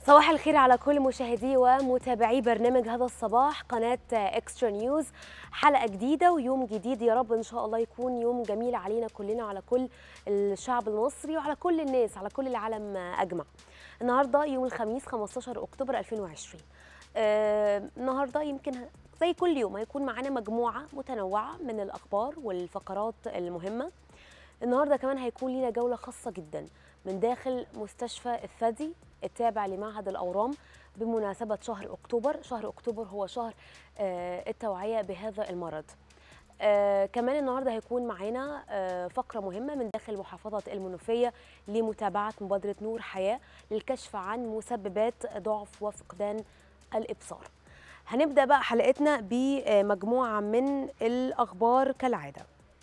صباح الخير على كل مشاهدي ومتابعي برنامج هذا الصباح قناة اكسترا نيوز حلقة جديدة ويوم جديد يا رب ان شاء الله يكون يوم جميل علينا كلنا على كل الشعب المصري وعلى كل الناس على كل العالم اجمع النهارده يوم الخميس 15 اكتوبر 2020 آه النهارده يمكن زي كل يوم هيكون معانا مجموعة متنوعة من الأخبار والفقرات المهمة النهارده كمان هيكون لينا جولة خاصة جدا من داخل مستشفى الثدي التابع لمعهد الأورام بمناسبة شهر أكتوبر شهر أكتوبر هو شهر آه التوعية بهذا المرض آه كمان النهارده هيكون معانا آه فقره مهمه من داخل محافظه المنوفيه لمتابعه مبادره نور حياه للكشف عن مسببات ضعف وفقدان الابصار. هنبدا بقى حلقتنا بمجموعه من الاخبار كالعاده.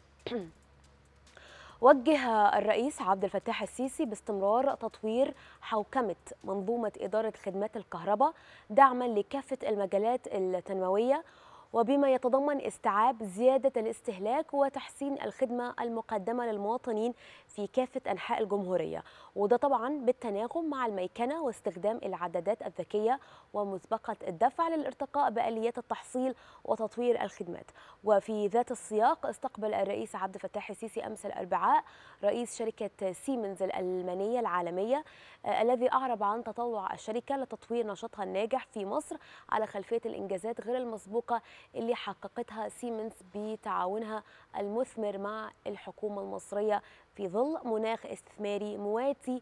وجه الرئيس عبد الفتاح السيسي باستمرار تطوير حوكمه منظومه اداره خدمات الكهرباء دعما لكافه المجالات التنمويه وبما يتضمن استيعاب زيادة الاستهلاك وتحسين الخدمة المقدمة للمواطنين في كافة أنحاء الجمهورية وده طبعا بالتناغم مع الميكنة واستخدام العدادات الذكية ومسبقة الدفع للارتقاء بآليات التحصيل وتطوير الخدمات وفي ذات السياق استقبل الرئيس عبد الفتاح السيسي أمس الأربعاء رئيس شركة سيمنز الألمانية العالمية آه الذي أعرب عن تطوع الشركة لتطوير نشاطها الناجح في مصر على خلفية الإنجازات غير المسبوقة اللي حققتها سيمنز بتعاونها المثمر مع الحكومة المصرية في ظل مناخ استثماري مواتي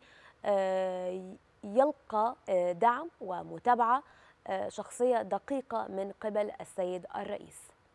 يلقى دعم ومتابعة شخصية دقيقة من قبل السيد الرئيس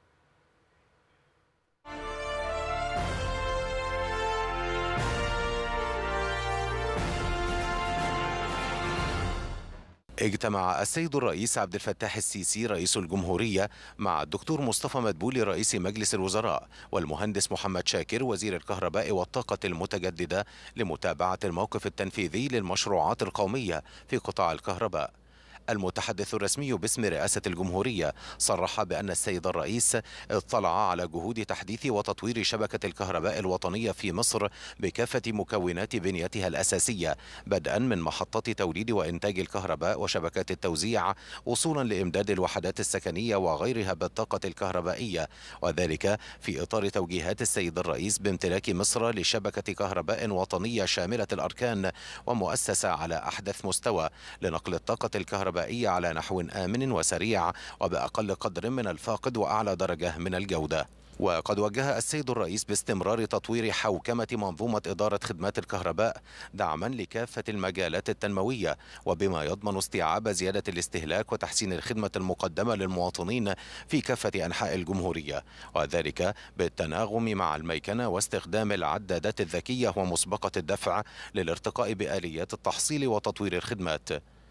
اجتمع السيد الرئيس عبد الفتاح السيسي رئيس الجمهورية مع الدكتور مصطفى مدبولي رئيس مجلس الوزراء والمهندس محمد شاكر وزير الكهرباء والطاقة المتجددة لمتابعة الموقف التنفيذي للمشروعات القومية في قطاع الكهرباء المتحدث الرسمي باسم رئاسة الجمهورية صرح بأن السيد الرئيس اطلع على جهود تحديث وتطوير شبكة الكهرباء الوطنية في مصر بكافة مكونات بنيتها الأساسية بدءا من محطات توليد وإنتاج الكهرباء وشبكات التوزيع وصولا لإمداد الوحدات السكنية وغيرها بالطاقة الكهربائية وذلك في إطار توجيهات السيد الرئيس بامتلاك مصر لشبكة كهرباء وطنية شاملة الأركان ومؤسسة على أحدث مستوى لنقل الطاقة الكهربائية الكهربائية على نحو آمن وسريع وبأقل قدر من الفاقد وأعلى درجة من الجودة وقد وجه السيد الرئيس باستمرار تطوير حوكمة منظومة إدارة خدمات الكهرباء دعما لكافة المجالات التنموية وبما يضمن استيعاب زيادة الاستهلاك وتحسين الخدمة المقدمة للمواطنين في كافة أنحاء الجمهورية وذلك بالتناغم مع الميكنة واستخدام العدادات الذكية ومسبقة الدفع للارتقاء بآليات التحصيل وتطوير الخدمات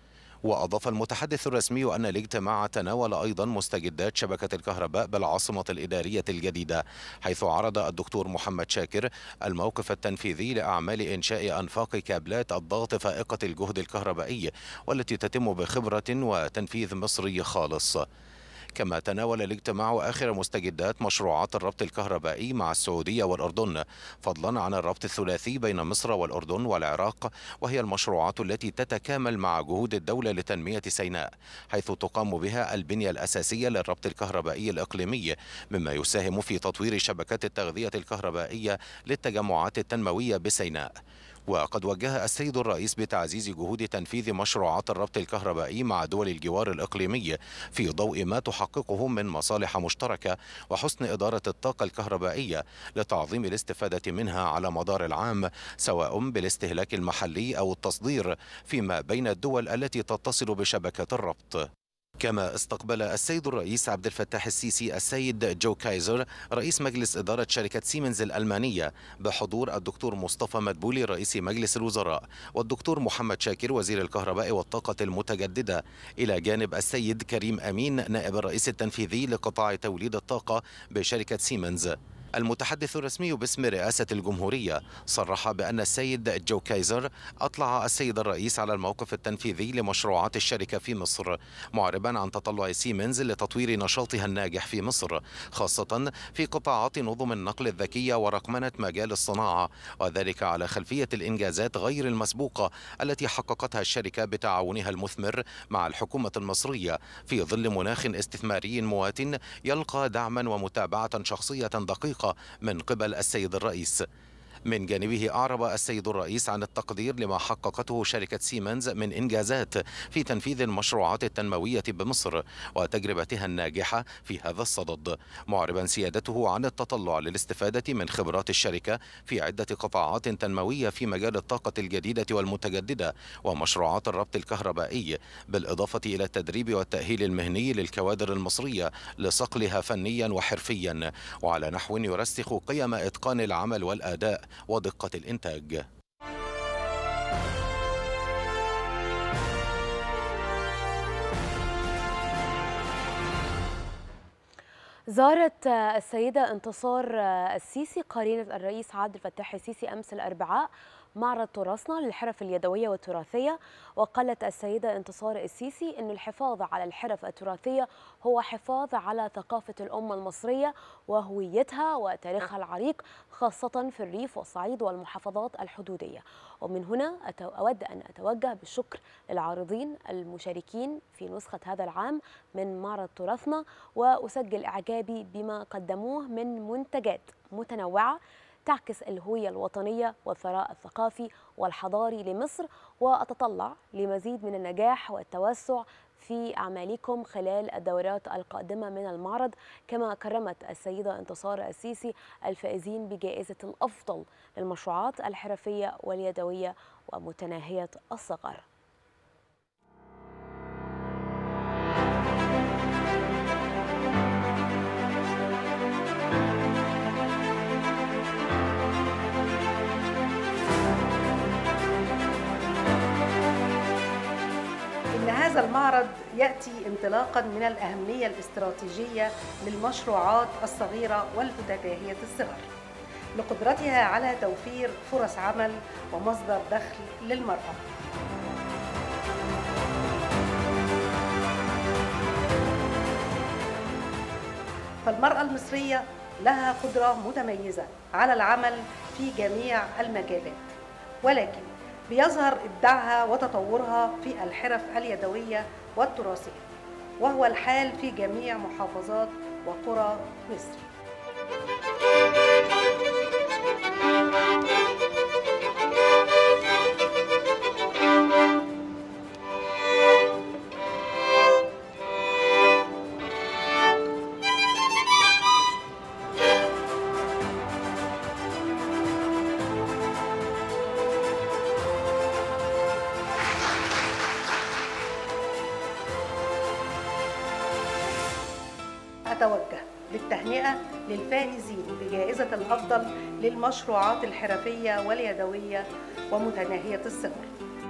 وأضاف المتحدث الرسمي أن الاجتماع تناول أيضا مستجدات شبكة الكهرباء بالعاصمة الإدارية الجديدة حيث عرض الدكتور محمد شاكر الموقف التنفيذي لأعمال إنشاء أنفاق كابلات الضغط فائقة الجهد الكهربائي والتي تتم بخبرة وتنفيذ مصري خالص كما تناول الاجتماع آخر مستجدات مشروعات الربط الكهربائي مع السعودية والأردن فضلا عن الربط الثلاثي بين مصر والأردن والعراق وهي المشروعات التي تتكامل مع جهود الدولة لتنمية سيناء حيث تقام بها البنية الأساسية للربط الكهربائي الإقليمي مما يساهم في تطوير شبكات التغذية الكهربائية للتجمعات التنموية بسيناء وقد وجه السيد الرئيس بتعزيز جهود تنفيذ مشروعات الربط الكهربائي مع دول الجوار الإقليمي في ضوء ما تحققه من مصالح مشتركة وحسن إدارة الطاقة الكهربائية لتعظيم الاستفادة منها على مدار العام سواء بالاستهلاك المحلي أو التصدير فيما بين الدول التي تتصل بشبكة الربط كما استقبل السيد الرئيس عبد الفتاح السيسي السيد جو كايزر رئيس مجلس إدارة شركة سيمنز الألمانية بحضور الدكتور مصطفى مدبولي رئيس مجلس الوزراء والدكتور محمد شاكر وزير الكهرباء والطاقة المتجددة إلى جانب السيد كريم أمين نائب الرئيس التنفيذي لقطاع توليد الطاقة بشركة سيمنز المتحدث الرسمي باسم رئاسة الجمهورية صرح بأن السيد جو كايزر أطلع السيد الرئيس على الموقف التنفيذي لمشروعات الشركة في مصر معربا عن تطلع سيمنز لتطوير نشاطها الناجح في مصر خاصة في قطاعات نظم النقل الذكية ورقمنة مجال الصناعة وذلك على خلفية الإنجازات غير المسبوقة التي حققتها الشركة بتعاونها المثمر مع الحكومة المصرية في ظل مناخ استثماري موات يلقى دعما ومتابعة شخصية دقيقة من قبل السيد الرئيس من جانبه أعرب السيد الرئيس عن التقدير لما حققته شركة سيمنز من إنجازات في تنفيذ المشروعات التنموية بمصر وتجربتها الناجحة في هذا الصدد معربا سيادته عن التطلع للاستفادة من خبرات الشركة في عدة قطاعات تنموية في مجال الطاقة الجديدة والمتجددة ومشروعات الربط الكهربائي بالإضافة إلى التدريب والتأهيل المهني للكوادر المصرية لصقلها فنيا وحرفيا وعلى نحو يرسخ قيم إتقان العمل والأداء ودقة الإنتاج زارت السيدة انتصار السيسي قرينة الرئيس عبد الفتاح السيسي أمس الأربعاء معرض تراثنا للحرف اليدوية والتراثية وقالت السيدة انتصار السيسي أن الحفاظ على الحرف التراثية هو حفاظ على ثقافة الأمة المصرية وهويتها وتاريخها العريق خاصة في الريف والصعيد والمحافظات الحدودية ومن هنا أود أن أتوجه بالشكر للعارضين المشاركين في نسخة هذا العام من معرض تراثنا وأسجل إعجابي بما قدموه من منتجات متنوعة تعكس الهوية الوطنية والثراء الثقافي والحضاري لمصر وأتطلع لمزيد من النجاح والتوسع في أعمالكم خلال الدورات القادمة من المعرض كما كرمت السيدة انتصار السيسي الفائزين بجائزة الأفضل للمشروعات الحرفية واليدوية ومتناهية الصغر هذا المعرض ياتي انطلاقا من الاهميه الاستراتيجيه للمشروعات الصغيره والمتناهيه الصغر لقدرتها على توفير فرص عمل ومصدر دخل للمراه فالمراه المصريه لها قدره متميزه على العمل في جميع المجالات ولكن بيظهر إبداعها وتطورها في الحرف اليدوية والتراثية وهو الحال في جميع محافظات وقرى مصر أتوجه بالتهنئة للفائزين بجائزة الأفضل للمشروعات الحرفية واليدوية ومتناهية الصغر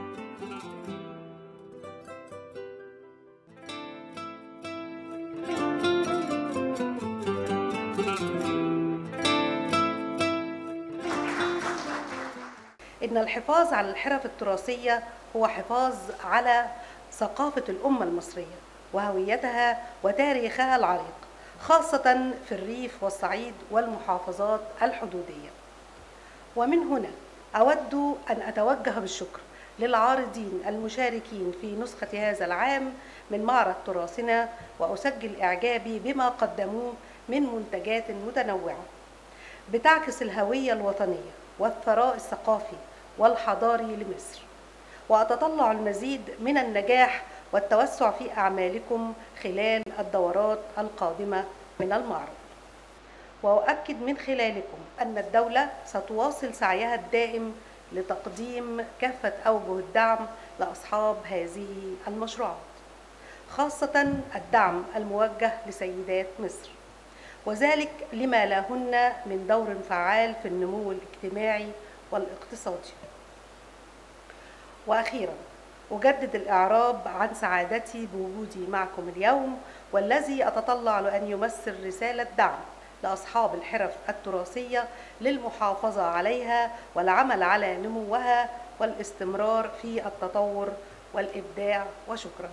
إن الحفاظ على الحرف التراثية هو حفاظ على ثقافة الأمة المصرية وهويتها وتاريخها العريق خاصة في الريف والصعيد والمحافظات الحدودية ومن هنا أود أن أتوجه بالشكر للعارضين المشاركين في نسخة هذا العام من معرض تراثنا وأسجل إعجابي بما قدموه من منتجات متنوعة بتعكس الهوية الوطنية والثراء الثقافي والحضاري لمصر وأتطلع المزيد من النجاح والتوسع في أعمالكم خلال الدورات القادمة من المعرض وأؤكد من خلالكم أن الدولة ستواصل سعيها الدائم لتقديم كافة أوجه الدعم لأصحاب هذه المشروعات خاصة الدعم الموجه لسيدات مصر وذلك لما لهن من دور فعال في النمو الاجتماعي والاقتصادي وأخيرا أجدد الإعراب عن سعادتي بوجودي معكم اليوم والذي أتطلع لأن يمثل رسالة دعم لأصحاب الحرف التراثية للمحافظة عليها والعمل على نموها والاستمرار في التطور والإبداع وشكراً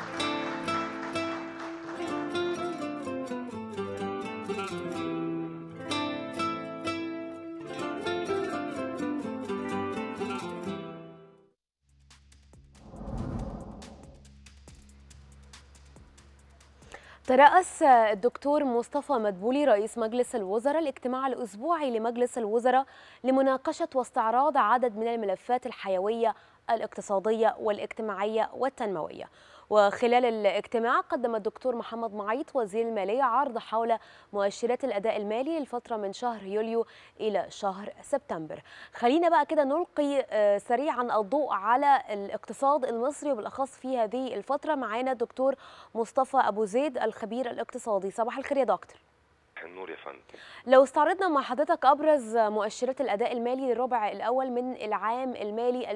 ترأس الدكتور مصطفى مدبولي رئيس مجلس الوزراء الاجتماع الأسبوعي لمجلس الوزراء لمناقشة واستعراض عدد من الملفات الحيوية الاقتصادية والاجتماعية والتنموية وخلال الاجتماع قدم الدكتور محمد معيط وزير المالية عرض حول مؤشرات الأداء المالي للفترة من شهر يوليو إلى شهر سبتمبر خلينا بقى كده نلقي سريعا الضوء على الاقتصاد المصري وبالأخص في هذه الفترة معانا الدكتور مصطفى أبو زيد الخبير الاقتصادي صباح الخير يا دكتور النور يا فندم لو استعرضنا مع حضرتك ابرز مؤشرات الاداء المالي للربع الاول من العام المالي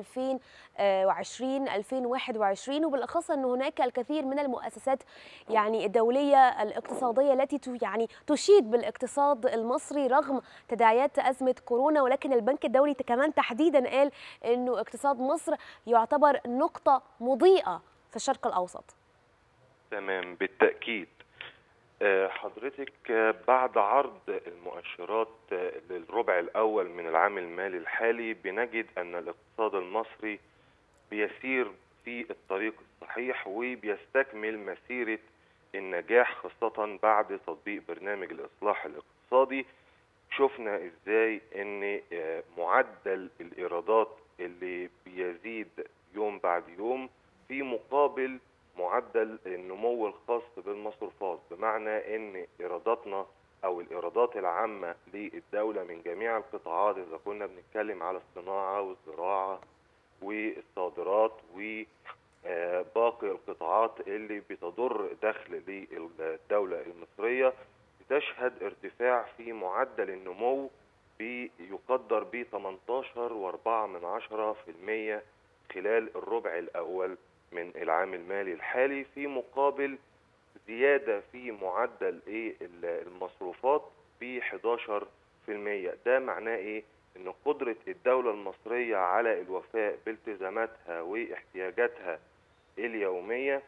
2020 2021 وبالاخص ان هناك الكثير من المؤسسات يعني الدوليه الاقتصاديه التي يعني تشيد بالاقتصاد المصري رغم تداعيات ازمه كورونا ولكن البنك الدولي كمان تحديدا قال انه اقتصاد مصر يعتبر نقطه مضيئه في الشرق الاوسط تمام بالتاكيد حضرتك بعد عرض المؤشرات للربع الأول من العام المالي الحالي بنجد أن الاقتصاد المصري بيسير في الطريق الصحيح وبيستكمل مسيرة النجاح خاصة بعد تطبيق برنامج الإصلاح الاقتصادي شفنا إزاي أن معدل الإيرادات اللي بيزيد يوم بعد يوم في مقابل معدل النمو الخاص بالمصروفات بمعنى ان ايراداتنا او الايرادات العامه للدوله من جميع القطاعات اذا كنا بنتكلم على الصناعه والزراعه والصادرات وباقي القطاعات اللي بتضر دخل للدوله المصريه بتشهد ارتفاع في معدل النمو بيقدر ب 18.4% خلال الربع الاول من العام المالي الحالي في مقابل زيادة في معدل ايه المصروفات ب 11% ده معناه ايه ان قدرة الدولة المصرية على الوفاء بالتزاماتها واحتياجاتها اليومية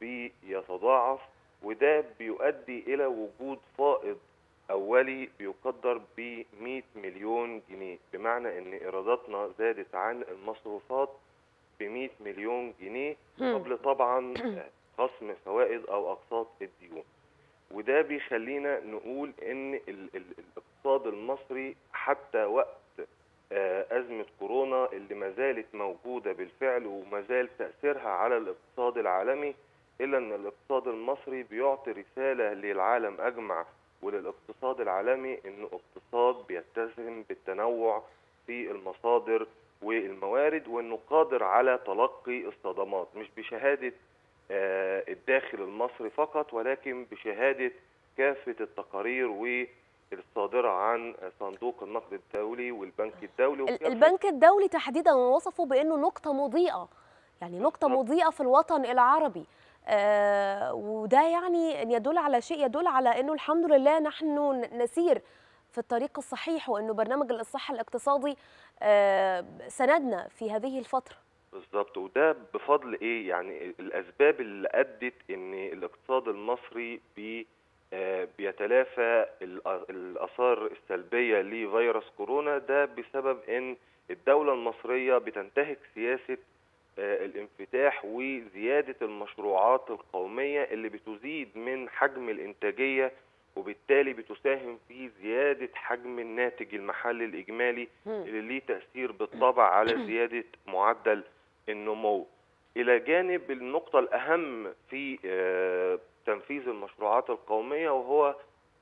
بيتضاعف وده بيؤدي الى وجود فائض اولي بيقدر ب 100 مليون جنيه بمعنى ان ايراداتنا زادت عن المصروفات ب 100 مليون جنيه قبل طبعا خصم فوائد او اقساط الديون وده بيخلينا نقول ان ال ال الاقتصاد المصري حتى وقت ازمه كورونا اللي ما زالت موجوده بالفعل وما زال تاثيرها على الاقتصاد العالمي الا ان الاقتصاد المصري بيعطي رساله للعالم اجمع وللاقتصاد العالمي انه اقتصاد بيتسم بالتنوع في المصادر والموارد وانه قادر على تلقي الصدمات مش بشهاده الداخل المصري فقط ولكن بشهاده كافه التقارير والصادره عن صندوق النقد الدولي والبنك الدولي البنك الدولي تحديدا وصفه بانه نقطه مضيئه يعني نقطه مضيئه في الوطن العربي آه وده يعني يدل على شيء يدل على انه الحمد لله نحن نسير في الطريق الصحيح وانه برنامج الاصلاح الاقتصادي آه سندنا في هذه الفتره بالظبط وده بفضل ايه يعني الاسباب اللي ادت ان الاقتصاد المصري بي آه بيتلافى الاثار السلبيه لفيروس كورونا ده بسبب ان الدوله المصريه بتنتهج سياسه آه الانفتاح وزياده المشروعات القوميه اللي بتزيد من حجم الانتاجيه وبالتالي بتساهم في زيادة حجم الناتج المحلي الإجمالي اللي ليه تأثير بالطبع على زيادة معدل النمو إلى جانب النقطة الأهم في تنفيذ المشروعات القومية وهو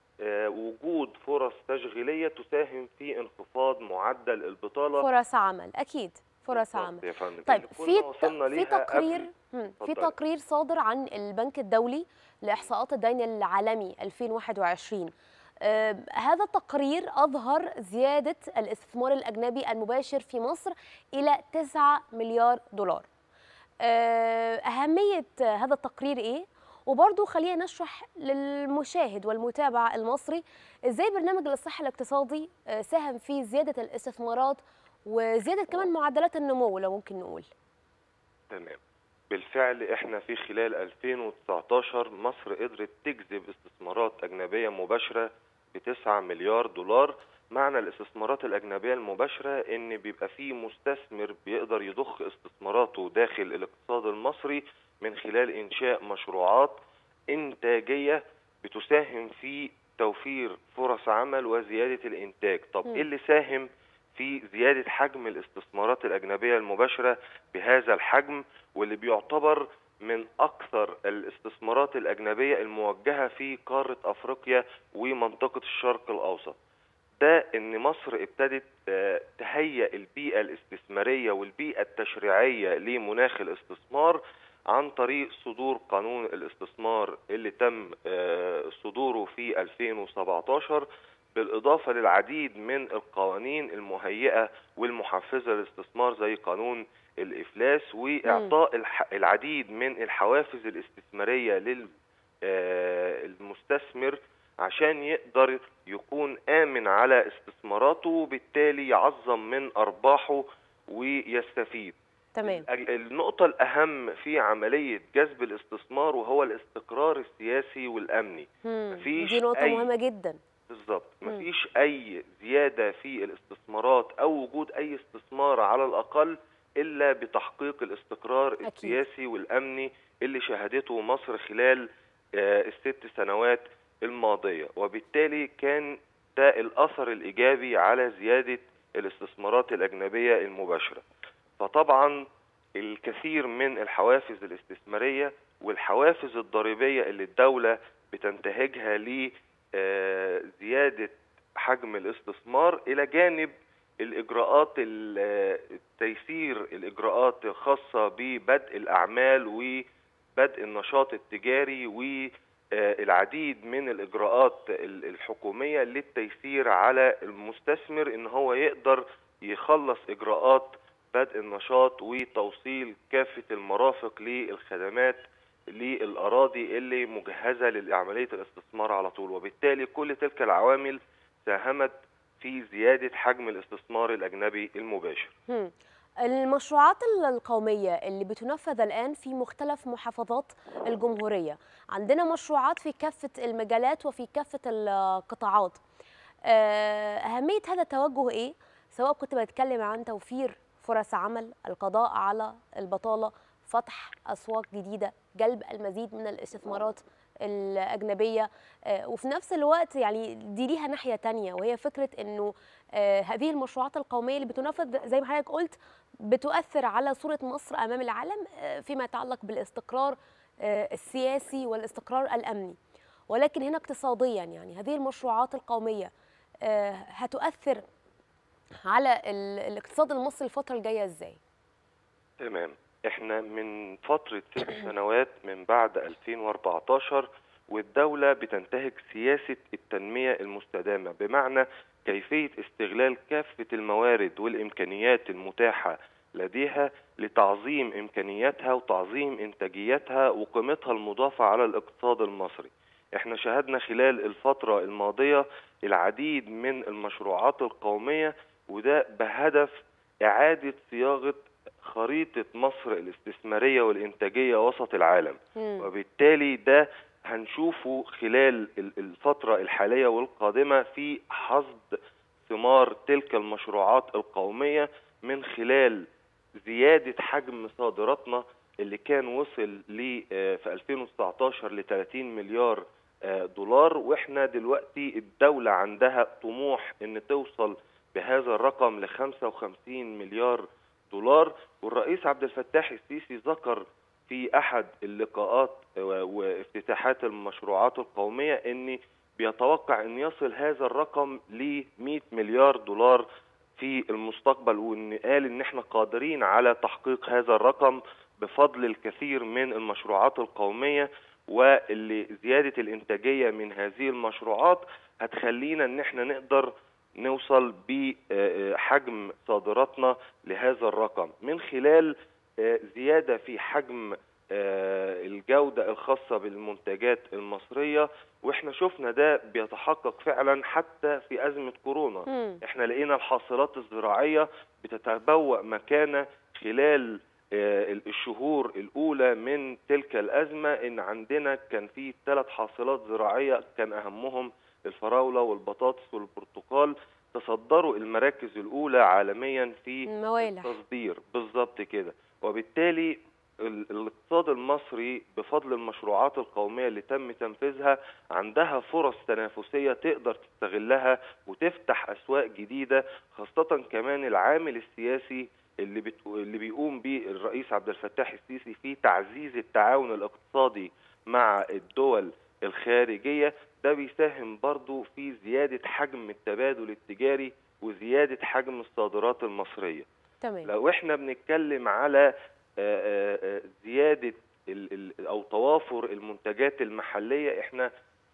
وجود فرص تشغيلية تساهم في انخفاض معدل البطالة فرص عمل أكيد فرص عمل يا فندم طيب في وصلنا في ليها تقرير قبل- مم، في اتفضلي. تقرير صادر عن البنك الدولي لاحصاءات الدين العالمي 2021 آه، هذا التقرير أظهر زيادة الاستثمار الأجنبي المباشر في مصر إلى 9 مليار دولار آه، أهمية هذا التقرير إيه؟ وبرضه خلينا نشرح للمشاهد والمتابع المصري ازاي برنامج الاصلاح الاقتصادي آه، ساهم في زياده الاستثمارات وزياده كمان معدلات النمو لو ممكن نقول تمام بالفعل احنا في خلال 2019 مصر قدرت تجذب استثمارات أجنبية مباشرة ب 9 مليار دولار معنى الاستثمارات الأجنبية المباشرة إن بيبقى في مستثمر بيقدر يضخ استثماراته داخل الاقتصاد المصري من خلال إنشاء مشروعات إنتاجية بتساهم في توفير فرص عمل وزيادة الإنتاج طب مم. إيه اللي ساهم في زيادة حجم الاستثمارات الأجنبية المباشرة بهذا الحجم واللي بيعتبر من أكثر الاستثمارات الأجنبية الموجهة في قارة أفريقيا ومنطقة الشرق الأوسط ده ان مصر ابتدت آه، تهيئ البيئه الاستثماريه والبيئه التشريعيه لمناخ الاستثمار عن طريق صدور قانون الاستثمار اللي تم آه، صدوره في 2017 بالاضافه للعديد من القوانين المهيئه والمحفزه للاستثمار زي قانون الافلاس واعطاء الح- العديد من الحوافز الاستثماريه للمستثمر عشان يقدر يكون آمن على استثماراته وبالتالي يعظم من أرباحه ويستفيد تمام ال- النقطة الأهم في عملية جذب الاستثمار وهو الاستقرار السياسي والأمني مم. مفيش دي نقطه أي- مهمه جدا بالظبط مم. مفيش أي زيادة في الاستثمارات أو وجود أي استثمار على الأقل إلا بتحقيق الاستقرار أكيد. السياسي والأمني اللي شهدته مصر خلال آه، الست سنوات الماضية وبالتالي كان ده الأثر الإيجابي على زيادة الاستثمارات الأجنبية المباشرة فطبعا الكثير من الحوافز الاستثمارية والحوافز الضريبية اللي الدولة بتنتهجها لزيادة حجم الاستثمار إلى جانب الإجراءات ال- التيسير الإجراءات الخاصة ببدء الأعمال وبدء النشاط التجاري والعديد من الإجراءات ال- الحكومية للتيسير على المستثمر إن هو يقدر يخلص إجراءات بدء النشاط وتوصيل كافة المرافق للخدمات للأراضي اللي مجهزة لعملية الاستثمار على طول وبالتالي كل تلك العوامل ساهمت في زيادة حجم الاستثمار الأجنبي المباشر مم. المشروعات ال- القومية اللي بتنفذ الآن في مختلف محافظات الجمهورية عندنا مشروعات في كافة المجالات وفي كافة القطاعات آه، أهمية هذا التوجه إيه؟ سواء كنت بتكلم عن توفير فرص عمل القضاء على البطالة فتح أسواق جديدة جلب المزيد من الاستثمارات الأجنبية آه، وفي نفس الوقت يعني دي ليها ناحية تانية وهي فكرة أنه آه، هذه المشروعات القومية اللي بتنفذ زي ما حضرتك قلت بتؤثر على صورة مصر أمام العالم آه، فيما يتعلق بالاستقرار آه، السياسي والاستقرار الأمني ولكن هنا اقتصاديا يعني هذه المشروعات القومية آه، هتؤثر على ال- الاقتصاد المصري الفترة الجاية ازاي؟ تمام احنا من فترة ست سنوات من بعد 2014 والدولة بتنتهج سياسة التنمية المستدامة بمعنى كيفية استغلال كافة الموارد والإمكانيات المتاحة لديها لتعظيم إمكانياتها وتعظيم إنتاجيتها وقيمتها المضافة على الاقتصاد المصري احنا شهدنا خلال الفترة الماضية العديد من المشروعات القومية وده بهدف إعادة صياغة خريطة مصر الاستثمارية والإنتاجية وسط العالم مم. وبالتالي ده هنشوفه خلال ال- الفترة الحالية والقادمة في حصد ثمار تلك المشروعات القومية من خلال زيادة حجم صادراتنا اللي كان وصل ل آه، في 2019 ل 30 مليار آه، دولار واحنا دلوقتي الدولة عندها طموح ان توصل بهذا الرقم ل 55 مليار دولار والرئيس عبد الفتاح السيسي ذكر في احد اللقاءات و- وافتتاحات المشروعات القوميه ان بيتوقع ان يصل هذا الرقم ل 100 مليار دولار في المستقبل وان قال ان احنا قادرين على تحقيق هذا الرقم بفضل الكثير من المشروعات القوميه واللي زياده الانتاجيه من هذه المشروعات هتخلينا ان احنا نقدر نوصل بحجم صادراتنا لهذا الرقم من خلال آه، زياده في حجم آه، الجودة الخاصة بالمنتجات المصرية واحنا شفنا ده بيتحقق فعلا حتى في أزمة كورونا مم. احنا لقينا الحاصلات الزراعية بتتبوأ مكانة خلال آه، الشهور الأولى من تلك الأزمة إن عندنا كان في ثلاث حاصلات زراعية كان أهمهم الفراولة والبطاطس والبرتقال تصدروا المراكز الأولى عالميا في الموالح التصدير بالظبط كده وبالتالي ال- الاقتصاد المصري بفضل المشروعات القومية اللي تم تنفيذها عندها فرص تنافسية تقدر تستغلها وتفتح أسواق جديدة خاصة كمان العامل السياسي اللي, بت... اللي بيقوم به الرئيس عبد الفتاح السيسي في تعزيز التعاون الاقتصادي مع الدول الخارجية ده بيساهم برضو في زيادة حجم التبادل التجاري وزيادة حجم الصادرات المصرية تمام لو احنا بنتكلم على آه، آه، آه، زيادة ال- ال- أو توافر المنتجات المحلية احنا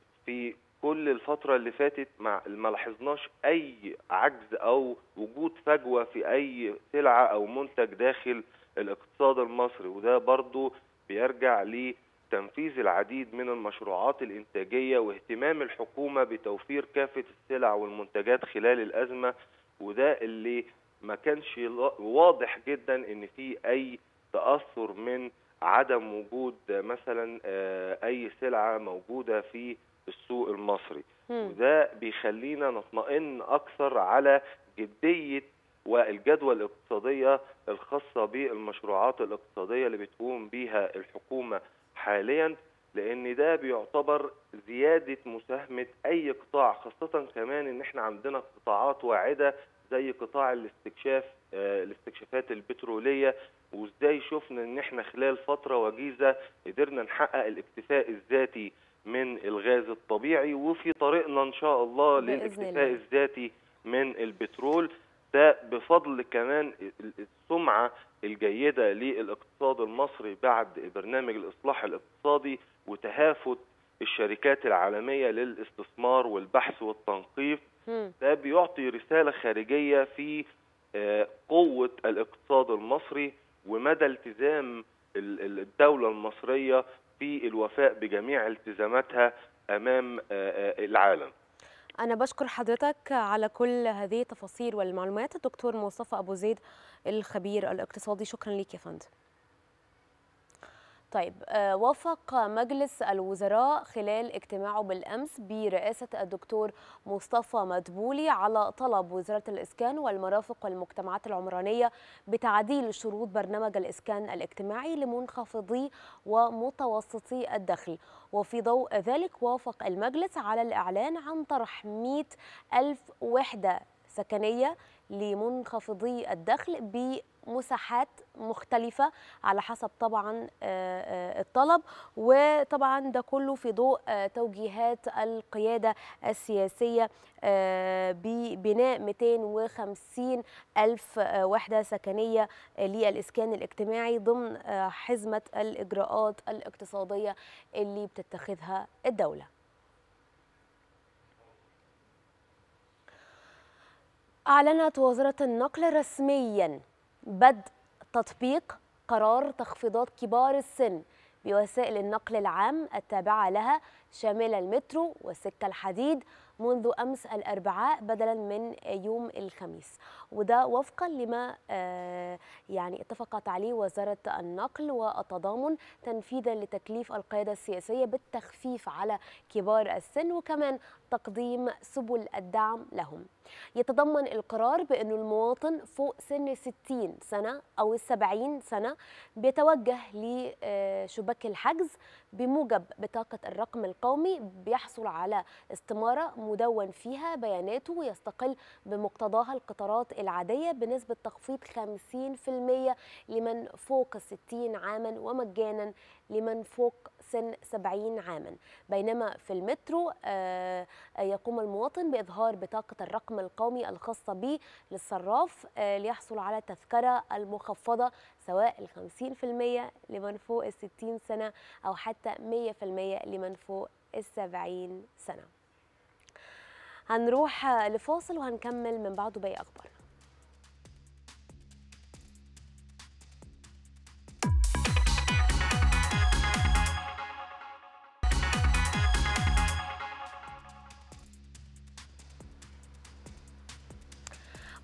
في كل الفترة اللي فاتت ما ما لاحظناش أي عجز أو وجود فجوة في أي سلعة أو منتج داخل الاقتصاد المصري وده برضو بيرجع لتنفيذ العديد من المشروعات الإنتاجية واهتمام الحكومة بتوفير كافة السلع والمنتجات خلال الأزمة وده اللي ما كانش لا- واضح جدا ان في اي تاثر من عدم وجود مثلا آه، اي سلعه موجوده في السوق المصري مم. وده بيخلينا نطمئن اكثر على جديه والجدوى الاقتصاديه الخاصه بالمشروعات الاقتصاديه اللي بتقوم بيها الحكومه حاليا لان ده بيعتبر زياده مساهمه اي قطاع خاصه كمان ان احنا عندنا قطاعات واعده زي قطاع الاستكشاف آه، الاستكشافات البتروليه وازاي شفنا ان احنا خلال فتره وجيزه قدرنا نحقق الاكتفاء الذاتي من الغاز الطبيعي وفي طريقنا ان شاء الله بإذن للاكتفاء الله. الذاتي من البترول ده بفضل كمان ال- السمعه الجيده للاقتصاد المصري بعد برنامج الاصلاح الاقتصادي وتهافت الشركات العالميه للاستثمار والبحث والتنقيب مم. ده بيعطي رسالة خارجية في آه، قوة الاقتصاد المصري ومدى التزام ال- ال- الدولة المصرية في الوفاء بجميع التزاماتها أمام آه، آه، العالم أنا بشكر حضرتك على كل هذه التفاصيل والمعلومات الدكتور مصطفى أبو زيد الخبير الاقتصادي شكرا لك يا فندم طيب آه، وافق مجلس الوزراء خلال اجتماعه بالأمس برئاسة الدكتور مصطفى مدبولي على طلب وزارة الإسكان والمرافق والمجتمعات العمرانية بتعديل شروط برنامج الإسكان الاجتماعي لمنخفضي ومتوسطي الدخل وفي ضوء ذلك وافق المجلس على الإعلان عن طرح 100 ألف وحدة سكنية لمنخفضي الدخل بمساحات مختلفة على حسب طبعا آه، آه، الطلب وطبعا ده كله في ضوء آه، توجيهات القيادة السياسية آه، ببناء 250 ألف آه، وحدة سكنية آه، للإسكان الاجتماعي ضمن آه، حزمة الإجراءات الاقتصادية اللي بتتخذها الدولة أعلنت وزارة النقل رسميا بدء تطبيق قرار تخفيضات كبار السن بوسائل النقل العام التابعة لها شاملة المترو والسكة الحديد منذ أمس الأربعاء بدلا من يوم الخميس وده وفقا لما آه، يعني اتفقت عليه وزارة النقل والتضامن تنفيذا لتكليف القيادة السياسية بالتخفيف على كبار السن وكمان تقديم سبل الدعم لهم يتضمن القرار بأن المواطن فوق سن 60 سنة أو 70 سنة بيتوجه لشباك الحجز بموجب بطاقة الرقم القومي بيحصل على استمارة مدون فيها بياناته ويستقل بمقتضاها القطارات العادية بنسبة تخفيض 50% لمن فوق 60 عاما ومجانا لمن فوق سن 70 عاما بينما في المترو آه، يقوم المواطن بإظهار بطاقة الرقم القومي الخاصة به للصراف آه، ليحصل على التذكرة المخفضة سواء ال 50% لمن فوق ال 60 سنة أو حتى 100% لمن فوق ال 70 سنة هنروح آه، لفاصل وهنكمل من بعده باقي أخبار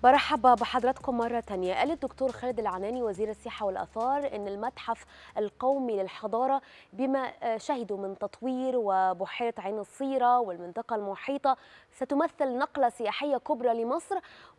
برحب بحضراتكم مرة تانية قال الدكتور خالد العناني وزير السياحة والأثار أن المتحف القومي للحضارة بما شهدوا من تطوير وبحيرة عين الصيرة والمنطقة المحيطة ستمثل نقلة سياحية كبرى لمصر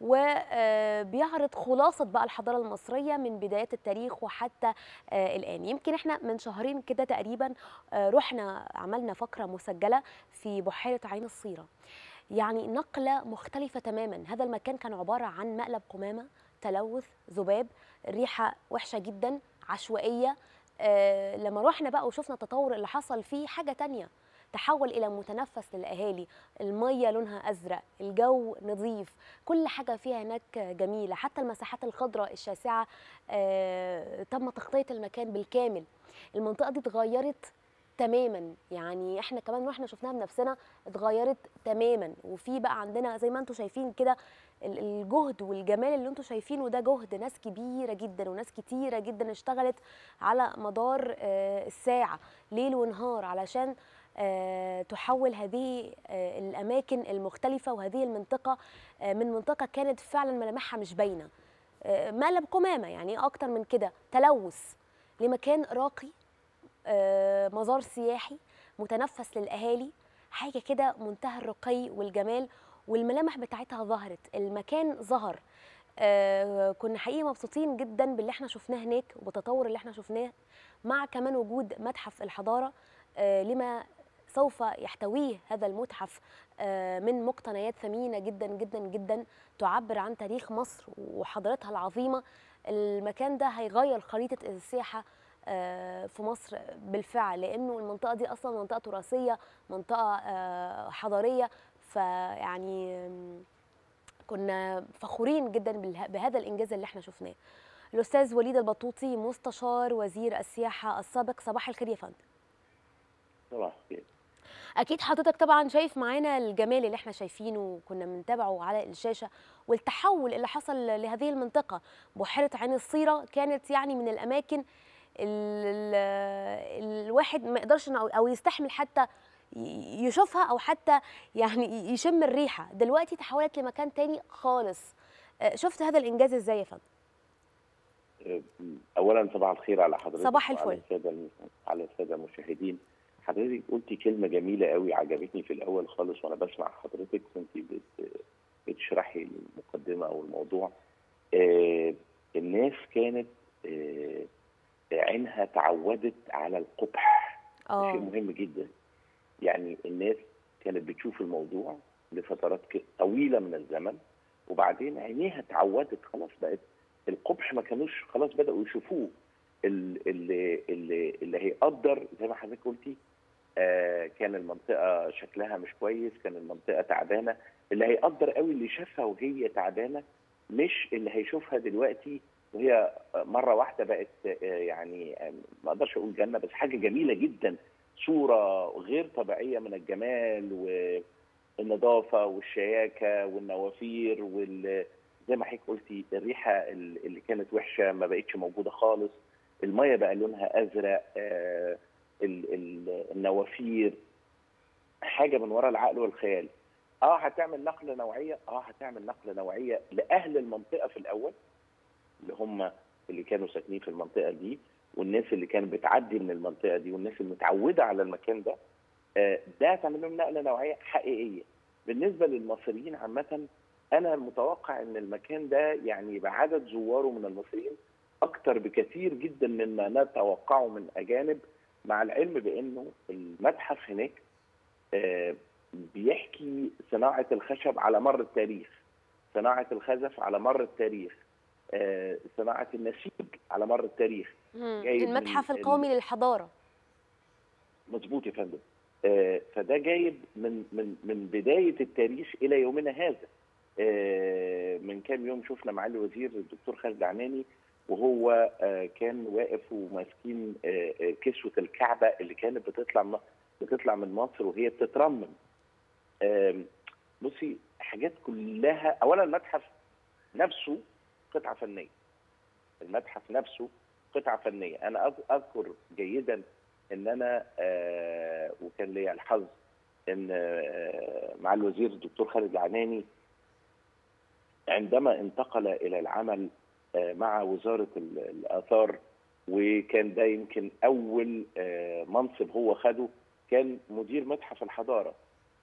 وبيعرض خلاصة بقى الحضارة المصرية من بداية التاريخ وحتى الآن يمكن احنا من شهرين كده تقريبا رحنا عملنا فقرة مسجلة في بحيرة عين الصيرة يعني نقلة مختلفة تماما هذا المكان كان عبارة عن مقلب قمامة تلوث ذباب ريحة وحشة جدا عشوائية آه لما رحنا بقى وشفنا التطور اللي حصل فيه حاجة تانية تحول إلى متنفس للأهالي المية لونها أزرق الجو نظيف كل حاجة فيها هناك جميلة حتى المساحات الخضراء الشاسعة آه تم تغطية المكان بالكامل المنطقة دي اتغيرت تماما يعني احنا كمان واحنا شفناها بنفسنا اتغيرت تماما وفي بقى عندنا زي ما انتم شايفين كده الجهد والجمال اللي انتم شايفينه ده جهد ناس كبيره جدا وناس كتيره جدا اشتغلت على مدار الساعه ليل ونهار علشان تحول هذه الاماكن المختلفه وهذه المنطقه من منطقه كانت فعلا ملامحها مش باينه مقلب قمامه يعني اكتر من كده تلوث لمكان راقي مزار سياحي متنفس للاهالي حاجه كده منتهى الرقي والجمال والملامح بتاعتها ظهرت المكان ظهر آه كنا حقيقي مبسوطين جدا باللي احنا شفناه هناك وبالتطور اللي احنا شفناه مع كمان وجود متحف الحضاره آه لما سوف يحتويه هذا المتحف آه من مقتنيات ثمينه جدا جدا جدا تعبر عن تاريخ مصر وحضارتها العظيمه المكان ده هيغير خريطه السياحه في مصر بالفعل لانه المنطقه دي اصلا منطقه تراثيه منطقه حضاريه فيعني كنا فخورين جدا بهذا الانجاز اللي احنا شفناه الاستاذ وليد البطوطي مستشار وزير السياحه السابق صباح الخير يا فندم صباح الخير اكيد حضرتك طبعا شايف معانا الجمال اللي احنا شايفينه وكنا بنتابعه على الشاشه والتحول اللي حصل لهذه المنطقه بحيره عين الصيره كانت يعني من الاماكن ال ال الواحد ما يقدرش او يستحمل حتى يشوفها او حتى يعني يشم الريحه دلوقتي تحولت لمكان تاني خالص شفت هذا الانجاز ازاي يا فندم اولا صباح الخير على حضرتك صباح الفل على الساده على الساده المشاهدين حضرتك قلتي كلمه جميله قوي عجبتني في الاول خالص وانا بسمع حضرتك كنت بتشرحي المقدمه او الموضوع آه الناس كانت آه عينها تعودت على القبح أوه. شيء مهم جدا يعني الناس كانت بتشوف الموضوع لفترات طويله من الزمن وبعدين عينيها تعودت خلاص بقت القبح ما كانوش خلاص بداوا يشوفوه اللي اللي اللي هيقدر زي ما حضرتك قلتي آه كان المنطقه شكلها مش كويس كان المنطقه تعبانه اللي هيقدر قوي اللي شافها وهي تعبانه مش اللي هيشوفها دلوقتي وهي مره واحده بقت يعني ما اقدرش اقول جنه بس حاجه جميله جدا صوره غير طبيعيه من الجمال والنظافه والشياكه والنوافير وال زي ما حضرتك قلتي الريحه اللي كانت وحشه ما بقتش موجوده خالص الميه بقى لونها ازرق آه النوافير حاجه من وراء العقل والخيال اه هتعمل نقله نوعيه اه هتعمل نقله نوعيه لاهل المنطقه في الاول اللي هم اللي كانوا ساكنين في المنطقه دي والناس اللي كانت بتعدي من المنطقه دي والناس المتعوده على المكان ده آه ده هتعمل لهم نقله نوعيه حقيقيه بالنسبه للمصريين عامه انا متوقع ان المكان ده يعني يبقى عدد زواره من المصريين اكتر بكثير جدا مما نتوقعه من اجانب مع العلم بانه المتحف هناك آه بيحكي صناعه الخشب على مر التاريخ صناعه الخزف على مر التاريخ آه صناعه النسيج على مر التاريخ المتحف القومي للحضاره مظبوط يا فندم آه فده جايب من من من بدايه التاريخ الى يومنا هذا آه من كام يوم شفنا معالي الوزير الدكتور خالد عناني وهو آه كان واقف وماسكين آه كسوه الكعبه اللي كانت بتطلع بتطلع من مصر وهي بتترمم بصي حاجات كلها اولا المتحف نفسه قطعه فنيه المتحف نفسه قطعه فنيه انا اذكر جيدا ان انا وكان لي الحظ ان مع الوزير الدكتور خالد العناني عندما انتقل الى العمل آه، مع وزاره ال- الاثار وكان ده يمكن اول آه، منصب هو خده كان مدير متحف الحضاره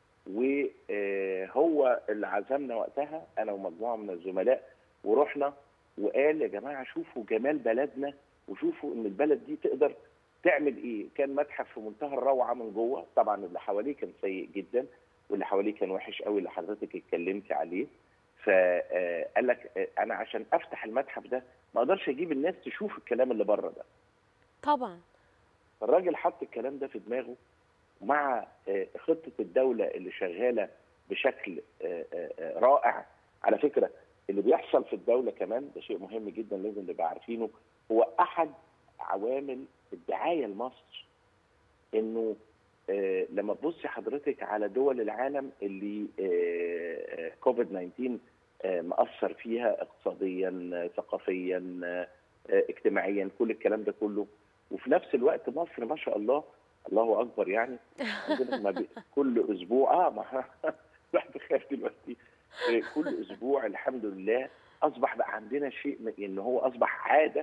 وهو اللي عزمنا وقتها انا ومجموعه من الزملاء ورحنا وقال يا جماعه شوفوا جمال بلدنا وشوفوا ان البلد دي تقدر تعمل ايه كان متحف في منتهى الروعه من جوه طبعا اللي حواليه كان سيء جدا واللي حواليه كان وحش قوي اللي حضرتك اتكلمتي عليه فقال لك آه، انا عشان افتح المتحف ده ما اقدرش اجيب الناس تشوف الكلام اللي بره ده طبعا فالراجل حط الكلام ده في دماغه مع آه، خطه الدوله اللي شغاله بشكل آه، آه، آه، رائع على فكره اللي بيحصل في الدوله كمان ده شيء مهم جدا لازم نبقى عارفينه هو احد عوامل الدعايه لمصر انه آه، لما تبصي حضرتك على دول العالم اللي آه، آه، كوفيد 19 آه، مأثر فيها اقتصاديا آه، ثقافيا آه، آه، اجتماعيا كل الكلام ده كله وفي نفس الوقت مصر ما شاء الله الله اكبر يعني عندنا ما بي- كل اسبوع اه ما الواحد بيخاف دلوقتي آه، كل اسبوع الحمد لله اصبح بقى عندنا شيء من- ان هو اصبح عاده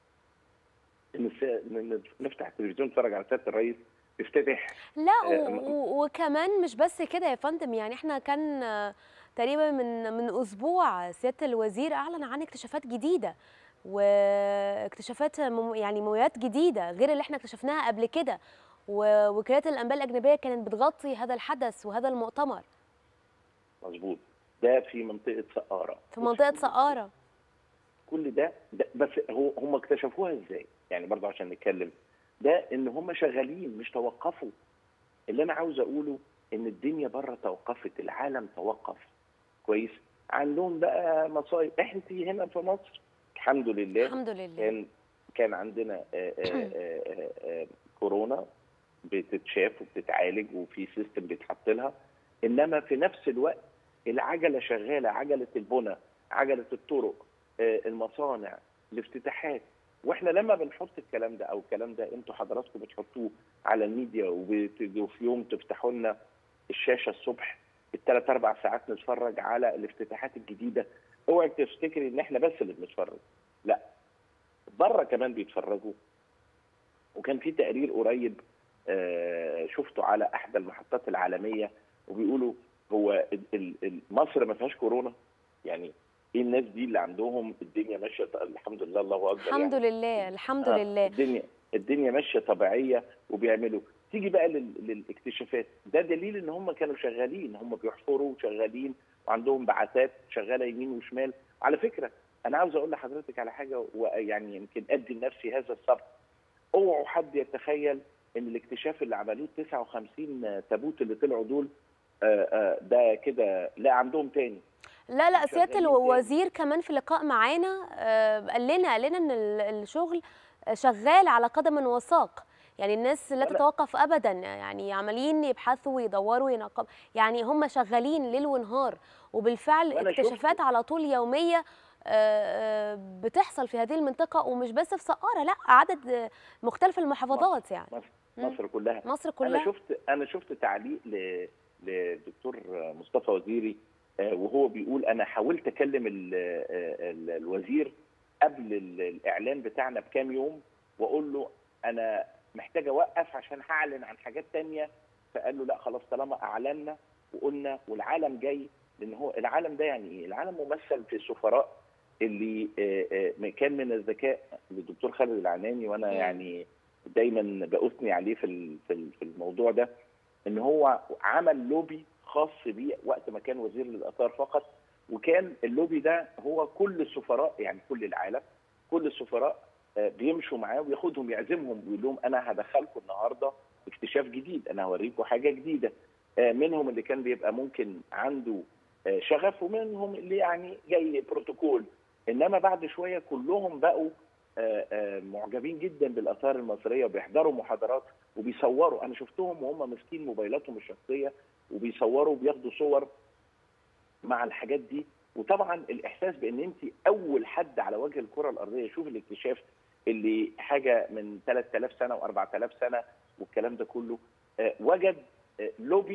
ان الس- إن نفتح التلفزيون نتفرج على سياده الرئيس يفتتح لا آه، و- و- وكمان مش بس كده يا فندم يعني احنا كان آه، تقريبا من من اسبوع سياده الوزير اعلن عن اكتشافات جديده واكتشافات مم- يعني مومياوات جديده غير اللي احنا اكتشفناها قبل كده ووكالات الانباء الاجنبيه كانت بتغطي هذا الحدث وهذا المؤتمر مظبوط ده في منطقه سقاره في منطقه سقاره كل ده, ده بس هو هم اكتشفوها ازاي؟ يعني برضه عشان نتكلم ده ان هم شغالين مش توقفوا اللي انا عاوز اقوله ان الدنيا بره توقفت العالم توقف كويس عندهم بقى مصايب احنا هنا في مصر الحمد لله الحمد لله كان كان عندنا آه، آه، آه، آه، آه، كورونا بتتشاف وبتتعالج وفي سيستم بيتحط لها انما في نفس الوقت العجله شغاله عجله البنى عجله الطرق آه، المصانع الافتتاحات واحنا لما بنحط الكلام ده او الكلام ده انتوا حضراتكم بتحطوه على الميديا وبتجوا في يوم تفتحوا لنا الشاشه الصبح الثلاث اربع ساعات نتفرج على الافتتاحات الجديده اوعي تفتكري ان احنا بس اللي بنتفرج لا بره كمان بيتفرجوا وكان في تقرير قريب آه، شفته على احدى المحطات العالميه وبيقولوا هو ال- ال- ال- مصر ما فيهاش كورونا يعني ايه الناس دي اللي عندهم الدنيا ماشيه ط- الحمد لله الله اكبر الحمد يعني. لله الحمد آه، لله الدنيا الدنيا ماشيه طبيعيه وبيعملوا تيجي بقى لل... للاكتشافات ده دليل ان هم كانوا شغالين هم بيحفروا وشغالين وعندهم بعثات شغاله يمين وشمال على فكره انا عاوز اقول لحضرتك على حاجه ويعني يمكن ادي لنفسي هذا السبق اوعوا حد يتخيل ان الاكتشاف اللي عملوه 59 تابوت اللي طلعوا دول آه، آه، ده كده لا عندهم تاني لا لا شغالين سياده تاني. الوزير كمان في لقاء معانا آه، قال لنا قال لنا ان ال- الشغل شغال على قدم وساق يعني الناس لا لا. تتوقف ابدا يعني عمالين يبحثوا ويدوروا وينقب يعني هم شغالين ليل ونهار وبالفعل وأنا شفت- اكتشافات على طول يوميه آه، آه، بتحصل في هذه المنطقه ومش بس في سقاره لا عدد آه، مختلف المحافظات يعني مصر مم. مصر كلها مصر انا كلها شفت انا شفت تعليق ل... للدكتور مصطفى وزيري آه، وهو بيقول انا حاولت اكلم ال... آه، ال- الوزير قبل ال- الاعلان بتاعنا بكام يوم واقول له انا محتاج اوقف عشان هعلن عن حاجات تانية فقال له لا خلاص طالما اعلنا وقلنا والعالم جاي لان هو العالم ده يعني ايه؟ العالم ممثل في السفراء اللي آه، آه، كان من الذكاء للدكتور خالد العناني وانا مم. يعني دايما باثني عليه في ال- في ال- في الموضوع ده ان هو عمل لوبي خاص بيه وقت ما كان وزير للاثار فقط وكان اللوبي ده هو كل السفراء يعني كل العالم كل السفراء آه، بيمشوا معاه وياخدهم يعزمهم ويقول لهم انا هدخلكم النهارده اكتشاف جديد انا هوريكم حاجه جديده آه، منهم اللي كان بيبقى ممكن عنده آه، شغف ومنهم اللي يعني جاي بروتوكول انما بعد شويه كلهم بقوا آه، آه، معجبين جدا بالاثار المصريه وبيحضروا محاضرات وبيصوروا انا شفتهم وهم ماسكين موبايلاتهم الشخصيه وبيصوروا وبياخدوا صور مع الحاجات دي وطبعا الاحساس بان انت اول حد على وجه الكره الارضيه يشوف الاكتشاف اللي حاجه من 3000 سنه و4000 سنه والكلام ده كله آه، وجد آه، لوبي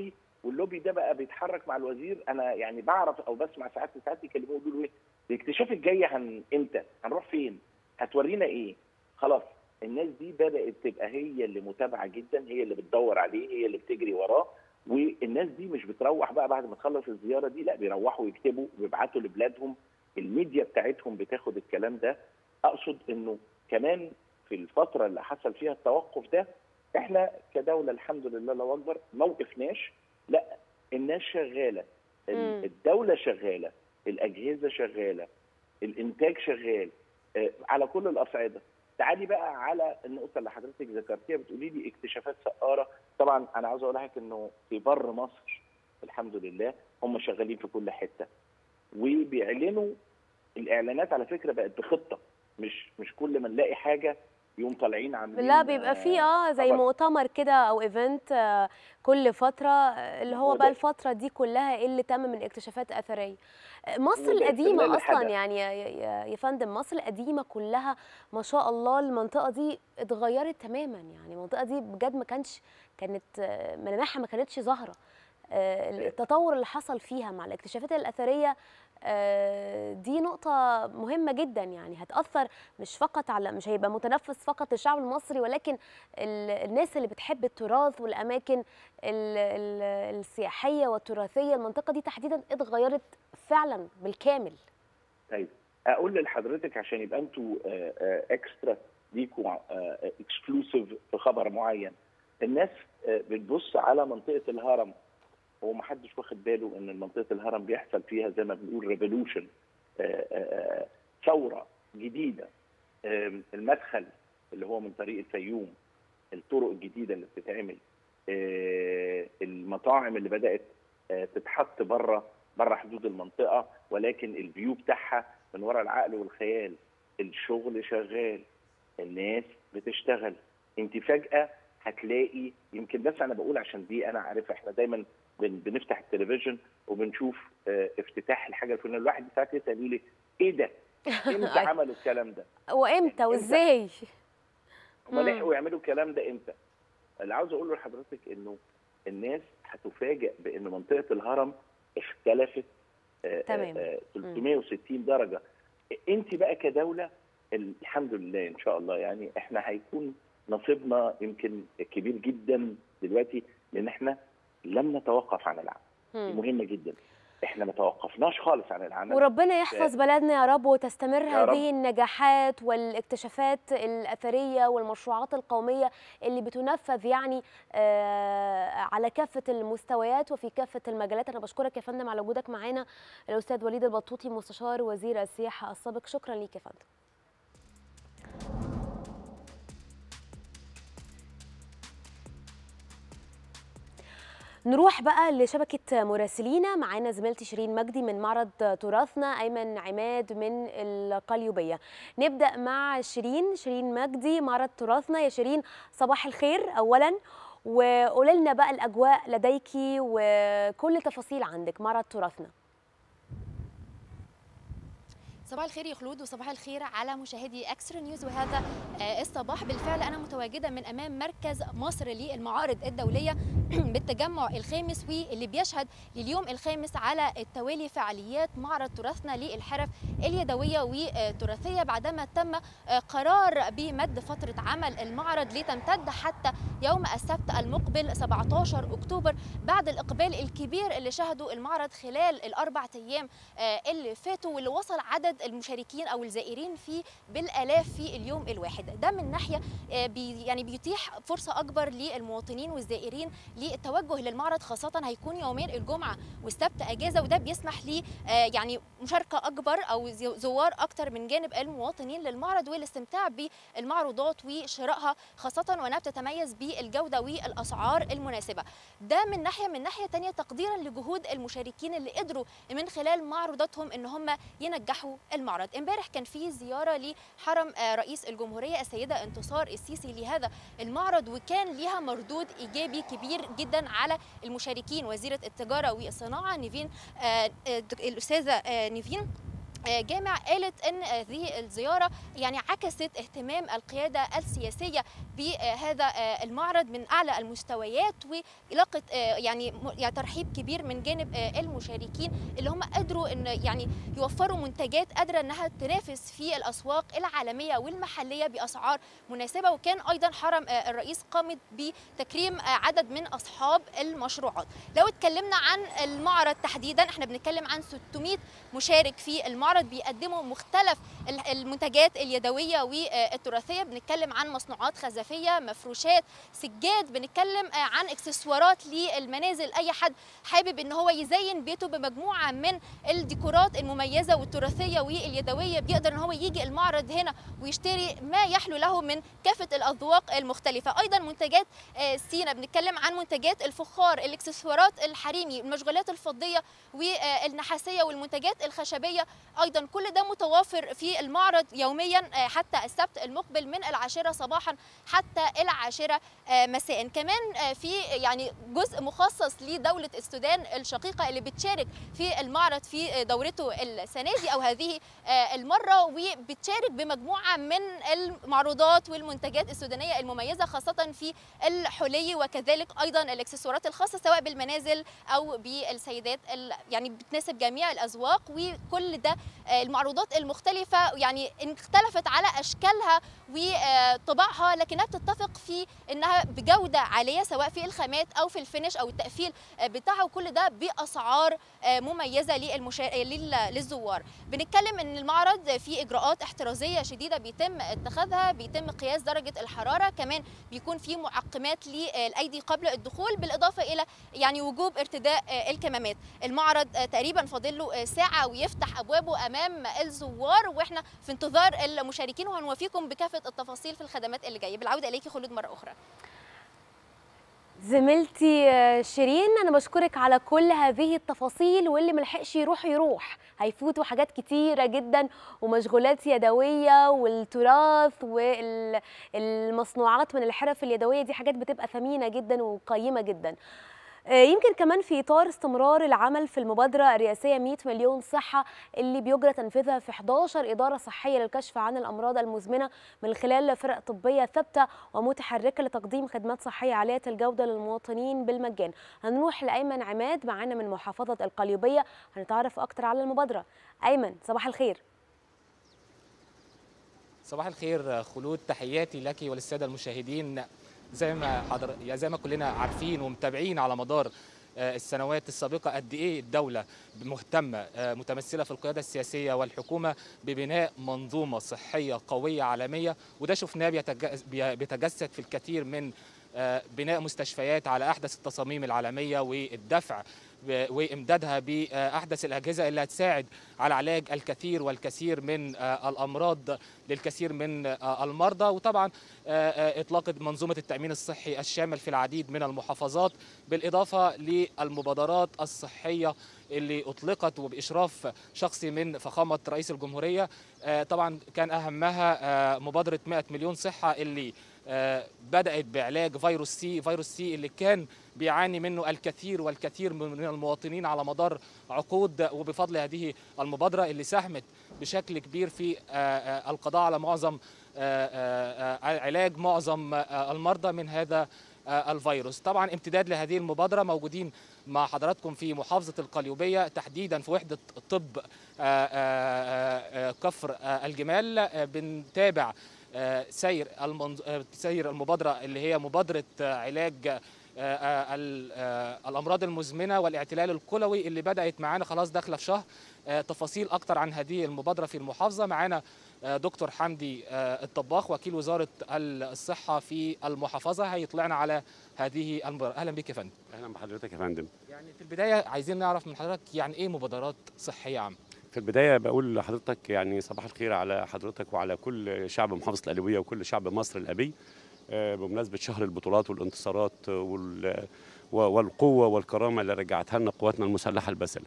واللوبي ده بقى بيتحرك مع الوزير انا يعني بعرف او بسمع ساعات ساعات يكلموه يقولوا ايه الاكتشاف الجاي هن امتى؟ هنروح فين؟ هتورينا ايه؟ خلاص الناس دي بدات تبقى هي اللي متابعه جدا هي اللي بتدور عليه هي اللي بتجري وراه والناس دي مش بتروح بقى بعد ما تخلص الزياره دي لا بيروحوا يكتبوا ويبعتوا لبلادهم الميديا بتاعتهم بتاخد الكلام ده اقصد انه كمان في الفتره اللي حصل فيها التوقف ده احنا كدوله الحمد لله الله اكبر ما وقفناش لا الناس شغاله مم. الدوله شغاله الاجهزه شغاله الانتاج شغال آه، على كل الاصعده تعالي بقى على النقطه اللي حضرتك ذكرتيها بتقولي لي اكتشافات سقاره طبعا انا عاوز اقول لك انه في بر مصر الحمد لله هم شغالين في كل حته وبيعلنوا الاعلانات على فكره بقت بخطه مش مش كل ما نلاقي حاجه يوم طالعين عاملين لا بيبقى فيه اه زي خبر. مؤتمر كده او ايفنت آه كل فتره آه، اللي هو هو بقى ده. الفتره دي كلها ايه اللي تم من اكتشافات اثريه آه، مصر هو ده القديمه استغلال اصلا الحدث. يعني يا, يا, يا فندم مصر القديمه كلها ما شاء الله المنطقه دي اتغيرت تماما يعني المنطقه دي بجد ما كانش كانت آه، ملامحها ما كانتش ظاهره آه، التطور اللي حصل فيها مع الاكتشافات الاثريه آه، دي نقطة مهمة جدا يعني هتأثر مش فقط على مش هيبقى متنفس فقط للشعب المصري ولكن ال- الناس اللي بتحب التراث والأماكن ال- ال- السياحية والتراثية المنطقة دي تحديدا اتغيرت فعلا بالكامل طيب اقول لحضرتك عشان يبقى انتوا آه، آه، اكسترا ليكوا اكسكلوسيف في خبر معين الناس آه، بتبص على منطقه الهرم هو ما حدش واخد باله ان منطقه الهرم بيحصل فيها زي ما بنقول ريفولوشن ثوره جديده آم، المدخل اللي هو من طريق الفيوم الطرق الجديده اللي بتتعمل آه، المطاعم اللي بدات آه، تتحط بره بره حدود المنطقه ولكن الفيو بتاعها من وراء العقل والخيال الشغل شغال الناس بتشتغل انت فجاه هتلاقي يمكن بس انا بقول عشان دي انا عارف احنا دايما بن بنفتح التلفزيون وبنشوف اه افتتاح الحاجه الفلانيه الواحد ساعات يسال يقول لي ايه ده؟ امتى عملوا الكلام ده؟ وامتى وازاي هم مم. لحقوا يعملوا الكلام ده امتى؟ اللي عاوز اقوله لحضرتك انه الناس هتفاجئ بان منطقه الهرم اختلفت آه، تمام. آه، 360 درجه انت بقى كدوله الحمد لله ان شاء الله يعني احنا هيكون نصيبنا يمكن كبير جدا دلوقتي لان احنا لم نتوقف عن العمل دي مم. مهمه جدا احنا ما توقفناش خالص عن العمل وربنا يحفظ بلدنا يا رب وتستمر يا رب. هذه النجاحات والاكتشافات الأثرية والمشروعات القومية اللي بتنفذ يعني آه، على كافة المستويات وفي كافة المجالات أنا بشكرك يا فندم على وجودك معانا الأستاذ وليد البطوطي مستشار وزير السياحة السابق شكرا ليك يا فندم نروح بقى لشبكة مراسلينا معانا زميلتي شيرين مجدي من معرض تراثنا أيمن عماد من القليوبية نبدأ مع شيرين شيرين مجدي معرض تراثنا يا شيرين صباح الخير أولا وقولي لنا بقى الأجواء لديكي وكل تفاصيل عندك معرض تراثنا صباح الخير يا خلود وصباح الخير على مشاهدي اكسترا نيوز وهذا آه، الصباح بالفعل انا متواجده من امام مركز مصر للمعارض الدوليه بالتجمع الخامس واللي بيشهد لليوم الخامس على التوالي فعاليات معرض تراثنا للحرف اليدويه والتراثيه بعدما تم آه، قرار بمد فتره عمل المعرض لتمتد حتى يوم السبت المقبل 17 اكتوبر بعد الاقبال الكبير اللي شهده المعرض خلال الاربع ايام آه، اللي فاتوا واللي وصل عدد المشاركين او الزائرين فيه بالالاف في اليوم الواحد ده من ناحيه آه، بي يعني بيتيح فرصه اكبر للمواطنين والزائرين للتوجه للمعرض خاصه هيكون يومين الجمعه والسبت اجازه وده بيسمح لي آه، يعني مشاركه اكبر او زي- زوار اكتر من جانب المواطنين للمعرض والاستمتاع بالمعروضات وشرائها خاصه وانها بتتميز بالجوده والاسعار المناسبه ده من ناحيه من ناحيه تانية تقديرا لجهود المشاركين اللي قدروا من خلال معروضاتهم ان هم ينجحوا المعرض امبارح كان في زياره لحرم آه، رئيس الجمهوريه السيده انتصار السيسي لهذا المعرض وكان ليها مردود ايجابي كبير جدا على المشاركين وزيره التجاره والصناعه نيفين آه، آه، الأستاذة آه، نيفين جامع قالت ان هذه الزياره يعني عكست اهتمام القياده السياسيه بهذا المعرض من اعلى المستويات ولقت يعني يعني ترحيب كبير من جانب المشاركين اللي هم قدروا ان يعني يوفروا منتجات قادره انها تنافس في الاسواق العالميه والمحليه باسعار مناسبه وكان ايضا حرم الرئيس قامت بتكريم عدد من اصحاب المشروعات لو اتكلمنا عن المعرض تحديدا احنا بنتكلم عن 600 مشارك في المعرض بيقدموا مختلف المنتجات اليدويه والتراثيه بنتكلم عن مصنوعات خزفيه مفروشات سجاد بنتكلم عن اكسسوارات للمنازل اي حد حابب ان هو يزين بيته بمجموعه من الديكورات المميزه والتراثيه واليدويه بيقدر ان هو يجي المعرض هنا ويشتري ما يحلو له من كافه الاذواق المختلفه ايضا منتجات سينا بنتكلم عن منتجات الفخار الاكسسوارات الحريمي المشغولات الفضيه والنحاسيه والمنتجات الخشبيه ايضا كل ده متوافر في المعرض يوميا حتى السبت المقبل من العاشره صباحا حتى العاشره مساء كمان في يعني جزء مخصص لدوله السودان الشقيقه اللي بتشارك في المعرض في دورته السنه دي او هذه المره وبتشارك بمجموعه من المعروضات والمنتجات السودانيه المميزه خاصه في الحلي وكذلك ايضا الاكسسوارات الخاصه سواء بالمنازل او بالسيدات يعني بتناسب جميع الاذواق وكل ده المعروضات المختلفة يعني اختلفت على أشكالها وطباعها لكنها بتتفق في أنها بجودة عالية سواء في الخامات أو في الفينش أو التقفيل بتاعها وكل ده بأسعار مميزة للمشا... للزوار بنتكلم أن المعرض فيه إجراءات احترازية شديدة بيتم اتخاذها بيتم قياس درجة الحرارة كمان بيكون في معقمات للأيدي قبل الدخول بالإضافة إلى يعني وجوب ارتداء الكمامات المعرض تقريبا فاضل له ساعة ويفتح أبوابه امام الزوار واحنا في انتظار المشاركين وهنوافيكم بكافه التفاصيل في الخدمات اللي جايه بالعوده اليكي خلود مره اخرى زميلتي شيرين انا بشكرك على كل هذه التفاصيل واللي ملحقش يروح يروح هيفوتوا حاجات كتيرة جدا ومشغولات يدوية والتراث والمصنوعات من الحرف اليدوية دي حاجات بتبقى ثمينة جدا وقيمة جدا يمكن كمان في اطار استمرار العمل في المبادره الرئاسيه 100 مليون صحه اللي بيجرى تنفيذها في 11 اداره صحيه للكشف عن الامراض المزمنه من خلال فرق طبيه ثابته ومتحركه لتقديم خدمات صحيه عاليه الجوده للمواطنين بالمجان. هنروح لايمن عماد معانا من محافظه القليوبيه هنتعرف اكتر على المبادره. ايمن صباح الخير. صباح الخير خلود تحياتي لك وللساده المشاهدين زي ما حضر زي ما كلنا عارفين ومتابعين على مدار السنوات السابقه قد ايه الدوله مهتمه متمثله في القياده السياسيه والحكومه ببناء منظومه صحيه قويه عالميه وده شفناه بيتجسد في الكثير من بناء مستشفيات على احدث التصاميم العالميه والدفع وامدادها باحدث الاجهزه اللي هتساعد على علاج الكثير والكثير من الامراض للكثير من المرضى وطبعا اطلاق منظومه التامين الصحي الشامل في العديد من المحافظات بالاضافه للمبادرات الصحيه اللي اطلقت وباشراف شخصي من فخامه رئيس الجمهوريه طبعا كان اهمها مبادره 100 مليون صحه اللي بدات بعلاج فيروس سي فيروس سي اللي كان بيعاني منه الكثير والكثير من المواطنين على مدار عقود وبفضل هذه المبادره اللي ساهمت بشكل كبير في القضاء على معظم علاج معظم المرضى من هذا الفيروس طبعا امتداد لهذه المبادرة موجودين مع حضراتكم في محافظة القليوبية تحديدا في وحدة طب كفر الجمال بنتابع سير سير المبادرة اللي هي مبادرة علاج الامراض المزمنه والاعتلال الكلوي اللي بدات معانا خلاص داخله في شهر تفاصيل اكتر عن هذه المبادره في المحافظه معانا دكتور حمدي الطباخ وكيل وزاره الصحه في المحافظه هيطلعنا على هذه المبادره اهلا بك يا فندم اهلا بحضرتك يا فندم يعني في البدايه عايزين نعرف من حضرتك يعني ايه مبادرات صحيه عامه في البدايه بقول لحضرتك يعني صباح الخير على حضرتك وعلى كل شعب محافظه القليوبيه وكل شعب مصر الابي بمناسبه شهر البطولات والانتصارات والقوه والكرامه اللي رجعتها لنا قواتنا المسلحه الباسله.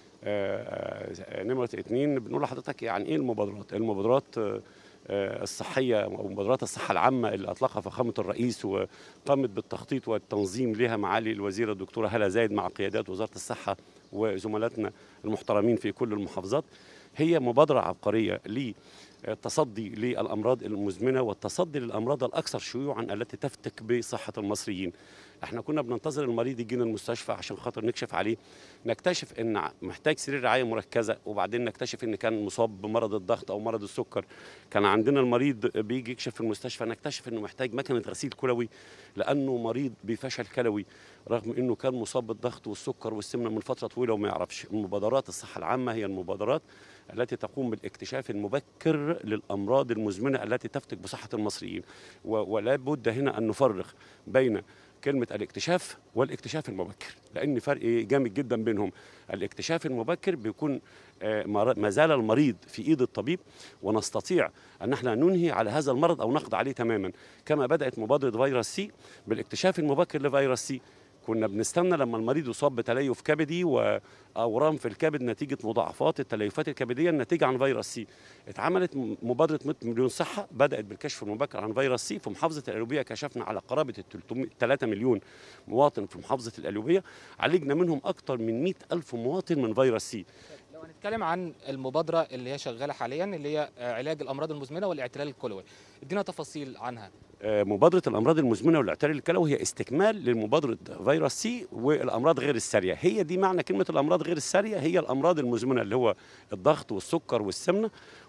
نمره اثنين بنقول لحضرتك يعني ايه المبادرات؟ المبادرات الصحيه او مبادرات الصحه العامه اللي اطلقها فخامه الرئيس وقامت بالتخطيط والتنظيم لها معالي الوزيره الدكتوره هلا زايد مع قيادات وزاره الصحه وزملاتنا المحترمين في كل المحافظات هي مبادره عبقريه للتصدي للامراض المزمنه والتصدي للامراض الاكثر شيوعا التي تفتك بصحه المصريين احنا كنا بننتظر المريض يجينا المستشفى عشان خاطر نكشف عليه نكتشف ان محتاج سرير رعايه مركزه وبعدين نكتشف ان كان مصاب بمرض الضغط او مرض السكر كان عندنا المريض بيجي يكشف في المستشفى نكتشف انه محتاج مكنه غسيل كلوي لانه مريض بفشل كلوي رغم انه كان مصاب بالضغط والسكر والسمنه من فتره طويله وما يعرفش مبادرات الصحه العامه هي المبادرات التي تقوم بالاكتشاف المبكر للامراض المزمنه التي تفتك بصحه المصريين ولا بد هنا ان نفرق بين كلمة الاكتشاف والاكتشاف المبكر لأن فرق جامد جدا بينهم الاكتشاف المبكر بيكون ما زال المريض في إيد الطبيب ونستطيع أن احنا ننهي على هذا المرض أو نقضي عليه تماما كما بدأت مبادرة فيروس سي بالاكتشاف المبكر لفيروس سي كنا بنستنى لما المريض يصاب بتليف كبدي واورام في الكبد نتيجه مضاعفات التليفات الكبديه الناتجه عن فيروس سي. اتعملت مبادره 100 مليون صحه بدات بالكشف المبكر عن فيروس سي في محافظه القليوبيه كشفنا على قرابه ال 3 مليون مواطن في محافظه القليوبيه عالجنا منهم اكثر من 100 الف مواطن من فيروس سي. لو هنتكلم عن المبادره اللي هي شغاله حاليا اللي هي علاج الامراض المزمنه والاعتلال الكلوي ادينا تفاصيل عنها مبادرة الأمراض المزمنة والاعتلال الكلوي هي استكمال لمبادرة فيروس سي والأمراض غير السارية هي دي معنى كلمة الأمراض غير السارية هي الأمراض المزمنة اللي هو الضغط والسكر والسمنة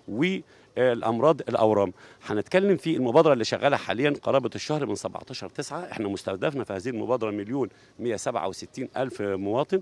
والامراض الاورام هنتكلم في المبادره اللي شغاله حاليا قرابه الشهر من 17 9 احنا مستهدفنا في هذه المبادره مليون 167 الف مواطن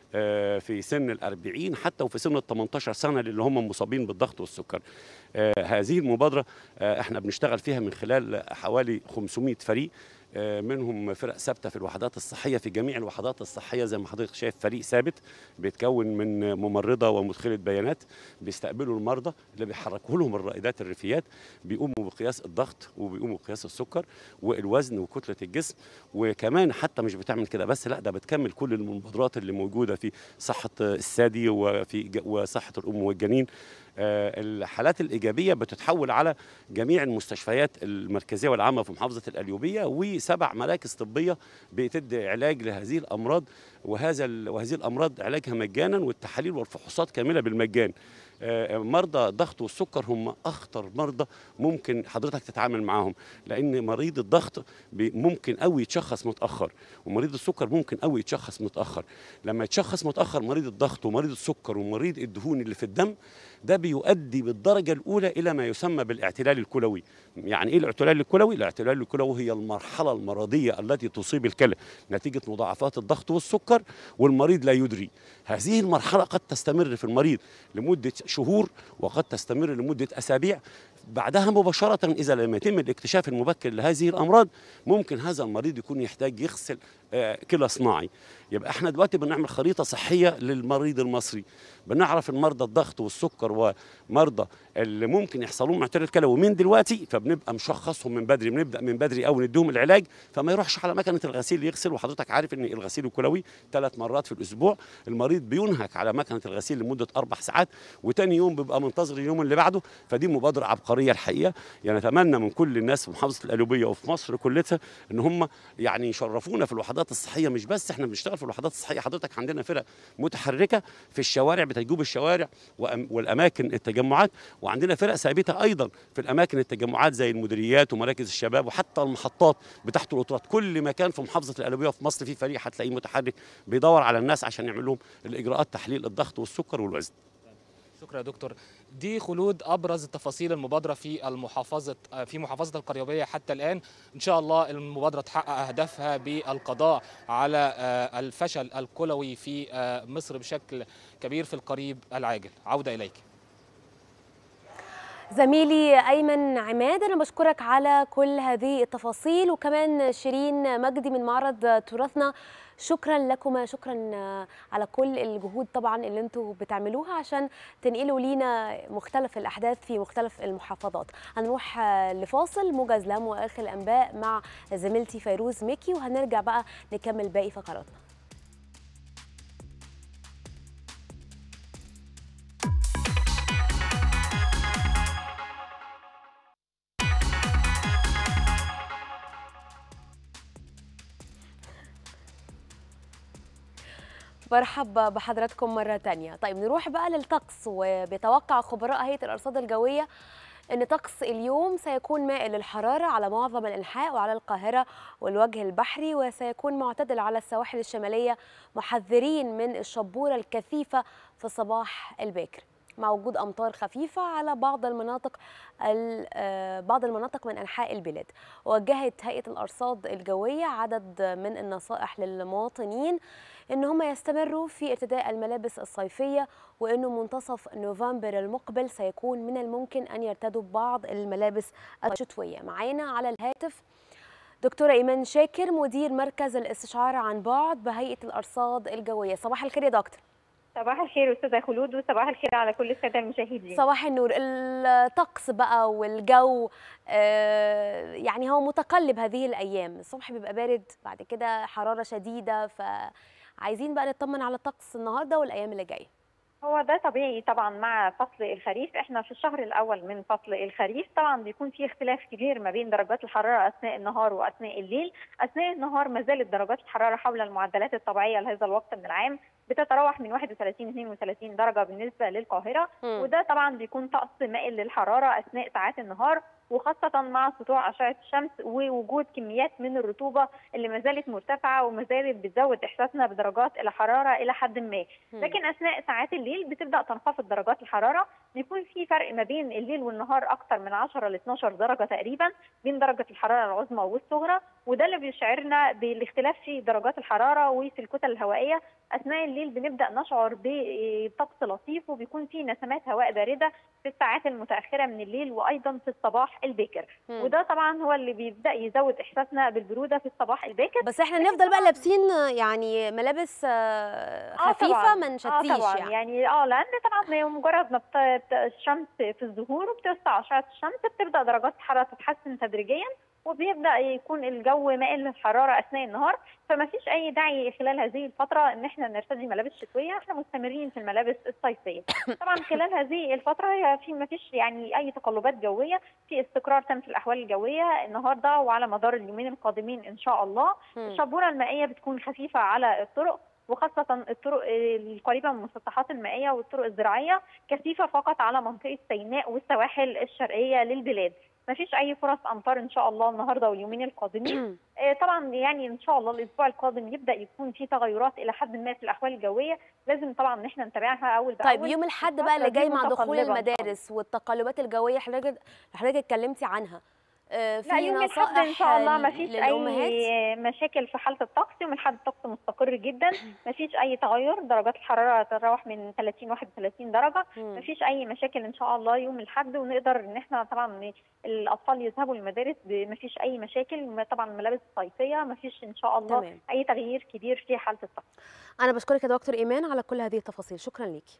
في سن الأربعين حتى وفي سن ال 18 سنة اللي هم مصابين بالضغط والسكر هذه المبادرة احنا بنشتغل فيها من خلال حوالي 500 فريق منهم فرق ثابته في الوحدات الصحيه في جميع الوحدات الصحيه زي ما حضرتك شايف فريق ثابت بيتكون من ممرضه ومدخله بيانات بيستقبلوا المرضى اللي بيحركوا لهم الرائدات الريفيات بيقوموا بقياس الضغط وبيقوموا بقياس السكر والوزن وكتله الجسم وكمان حتى مش بتعمل كده بس لا ده بتكمل كل المبادرات اللي موجوده في صحه الثدي وفي وصحه الام والجنين الحالات الإيجابية بتتحول على جميع المستشفيات المركزية والعامة في محافظة القليوبية وسبع مراكز طبية بتدي علاج لهذه الأمراض وهذا وهذه الأمراض علاجها مجانا والتحاليل والفحوصات كاملة بالمجان مرضى الضغط والسكر هم اخطر مرضى ممكن حضرتك تتعامل معاهم لان مريض الضغط ممكن قوي يتشخص متاخر ومريض السكر ممكن قوي يتشخص متاخر لما يتشخص متاخر مريض الضغط ومريض السكر ومريض الدهون اللي في الدم ده بيؤدي بالدرجه الاولى الى ما يسمى بالاعتلال الكلوي يعني ايه الاعتلال الكلوي الاعتلال الكلوي هي المرحله المرضيه التي تصيب الكلى نتيجه مضاعفات الضغط والسكر والمريض لا يدري هذه المرحله قد تستمر في المريض لمده شهور وقد تستمر لمده اسابيع بعدها مباشرة إذا لم يتم الاكتشاف المبكر لهذه الأمراض ممكن هذا المريض يكون يحتاج يغسل كلى صناعي يبقى احنا دلوقتي بنعمل خريطة صحية للمريض المصري بنعرف المرضى الضغط والسكر ومرضى اللي ممكن يحصل لهم اعتلال كلوي من دلوقتي فبنبقى مشخصهم من بدري بنبدا من بدري قوي نديهم العلاج فما يروحش على مكنه الغسيل يغسل وحضرتك عارف ان الغسيل الكلوي ثلاث مرات في الاسبوع المريض بينهك على مكنه الغسيل لمده اربع ساعات وتاني يوم بيبقى منتظر اليوم اللي بعده فدي مبادره عبقريه الحقيقه يعني اتمنى من كل الناس في محافظه القليوبيه وفي مصر كلها ان هم يعني يشرفونا في الوحدات الصحيه مش بس احنا بنشتغل في الوحدات الصحيه حضرتك عندنا فرق متحركه في الشوارع بتجوب الشوارع والاماكن التجمعات وعندنا فرق ثابته ايضا في الاماكن التجمعات زي المديريات ومراكز الشباب وحتى المحطات بتاعت القطارات كل مكان في محافظه القليوبيه في مصر في فريق هتلاقيه متحرك بيدور على الناس عشان يعمل لهم الاجراءات تحليل الضغط والسكر والوزن شكرا يا دكتور دي خلود ابرز تفاصيل المبادره في المحافظه في محافظه القريوبيه حتى الان ان شاء الله المبادره تحقق اهدافها بالقضاء على الفشل الكلوي في مصر بشكل كبير في القريب العاجل عوده اليك زميلي ايمن عماد انا بشكرك على كل هذه التفاصيل وكمان شيرين مجدي من معرض تراثنا شكرا لكما شكرا على كل الجهود طبعا اللي انتوا بتعملوها عشان تنقلوا لينا مختلف الاحداث في مختلف المحافظات هنروح لفاصل موجز لام واخر الانباء مع زميلتي فيروز ميكي وهنرجع بقى نكمل باقي فقراتنا مرحب بحضراتكم مرة تانية طيب نروح بقى للطقس وبيتوقع خبراء هيئة الأرصاد الجوية أن طقس اليوم سيكون مائل للحرارة على معظم الأنحاء وعلى القاهرة والوجه البحري وسيكون معتدل على السواحل الشمالية محذرين من الشبورة الكثيفة في الصباح الباكر مع وجود امطار خفيفه على بعض المناطق بعض المناطق من انحاء البلاد وجهت هيئه الارصاد الجويه عدد من النصائح للمواطنين ان هم يستمروا في ارتداء الملابس الصيفيه وانه منتصف نوفمبر المقبل سيكون من الممكن ان يرتدوا بعض الملابس الشتويه معانا على الهاتف دكتوره ايمان شاكر مدير مركز الاستشعار عن بعد بهيئه الارصاد الجويه صباح الخير يا دكتور صباح الخير استاذه خلود وصباح الخير على كل الساده المشاهدين صباح النور الطقس بقى والجو آه يعني هو متقلب هذه الايام الصبح بيبقى بارد بعد كده حراره شديده فعايزين بقى نطمن على الطقس النهارده والايام اللي جايه هو ده طبيعي طبعا مع فصل الخريف احنا في الشهر الاول من فصل الخريف طبعا بيكون في اختلاف كبير ما بين درجات الحراره اثناء النهار واثناء الليل اثناء النهار ما زالت درجات الحراره حول المعدلات الطبيعيه لهذا الوقت من العام بتتراوح من 31 32 درجه بالنسبه للقاهره م. وده طبعا بيكون طقس مائل للحراره اثناء ساعات النهار وخاصة مع سطوع أشعة الشمس ووجود كميات من الرطوبة اللي ما زالت مرتفعة وما زالت بتزود إحساسنا بدرجات الحرارة إلى حد ما، لكن أثناء ساعات الليل بتبدأ تنخفض درجات الحرارة، بيكون في فرق ما بين الليل والنهار أكثر من 10 ل 12 درجة تقريبا بين درجة الحرارة العظمى والصغرى، وده اللي بيشعرنا بالاختلاف في درجات الحرارة وفي الكتل الهوائية، أثناء الليل بنبدأ نشعر بطقس لطيف وبيكون في نسمات هواء باردة في الساعات المتأخرة من الليل وأيضا في الصباح الباكر مم. وده طبعا هو اللي بيبدا يزود احساسنا بالبروده في الصباح الباكر بس احنا نفضل بقى لابسين يعني ملابس خفيفه آه ما نشتيش آه طبعا يعني. يعني اه لان طبعا مجرد ما الشمس في الظهور وبتسطع اشعه الشمس بتبدا درجات الحراره تتحسن تدريجيا وبيبدا يكون الجو مائل للحراره اثناء النهار فما فيش اي داعي خلال هذه الفتره ان احنا نرتدي ملابس شتويه احنا مستمرين في الملابس الصيفيه طبعا خلال هذه الفتره هي في ما فيش يعني اي تقلبات جويه في استقرار تام في الاحوال الجويه النهارده وعلى مدار اليومين القادمين ان شاء الله الشبوره المائيه بتكون خفيفه على الطرق وخاصة الطرق القريبة من المسطحات المائية والطرق الزراعية كثيفة فقط على منطقة سيناء والسواحل الشرقية للبلاد ما فيش اي فرص امطار ان شاء الله النهارده واليومين القادمين طبعا يعني ان شاء الله الاسبوع القادم يبدا يكون في تغيرات الى حد ما في الاحوال الجويه لازم طبعا ان احنا نتابعها اول باول طيب يوم الاحد بقى اللي جاي مع دخول المدارس والتقلبات الجويه حضرتك حضرتك اتكلمتي عنها في لا يوم الاحد ان شاء الله ما فيش اي مشاكل في حاله الطقس يوم الاحد الطقس مستقر جدا ما فيش اي تغير درجات الحراره تتراوح من 30 31 درجه ما فيش اي مشاكل ان شاء الله يوم الاحد ونقدر ان احنا طبعا الاطفال يذهبوا للمدارس ما فيش اي مشاكل طبعا الملابس الصيفيه ما فيش ان شاء الله تمام. اي تغيير كبير في حاله الطقس انا بشكرك يا دكتور ايمان على كل هذه التفاصيل شكرا ليكي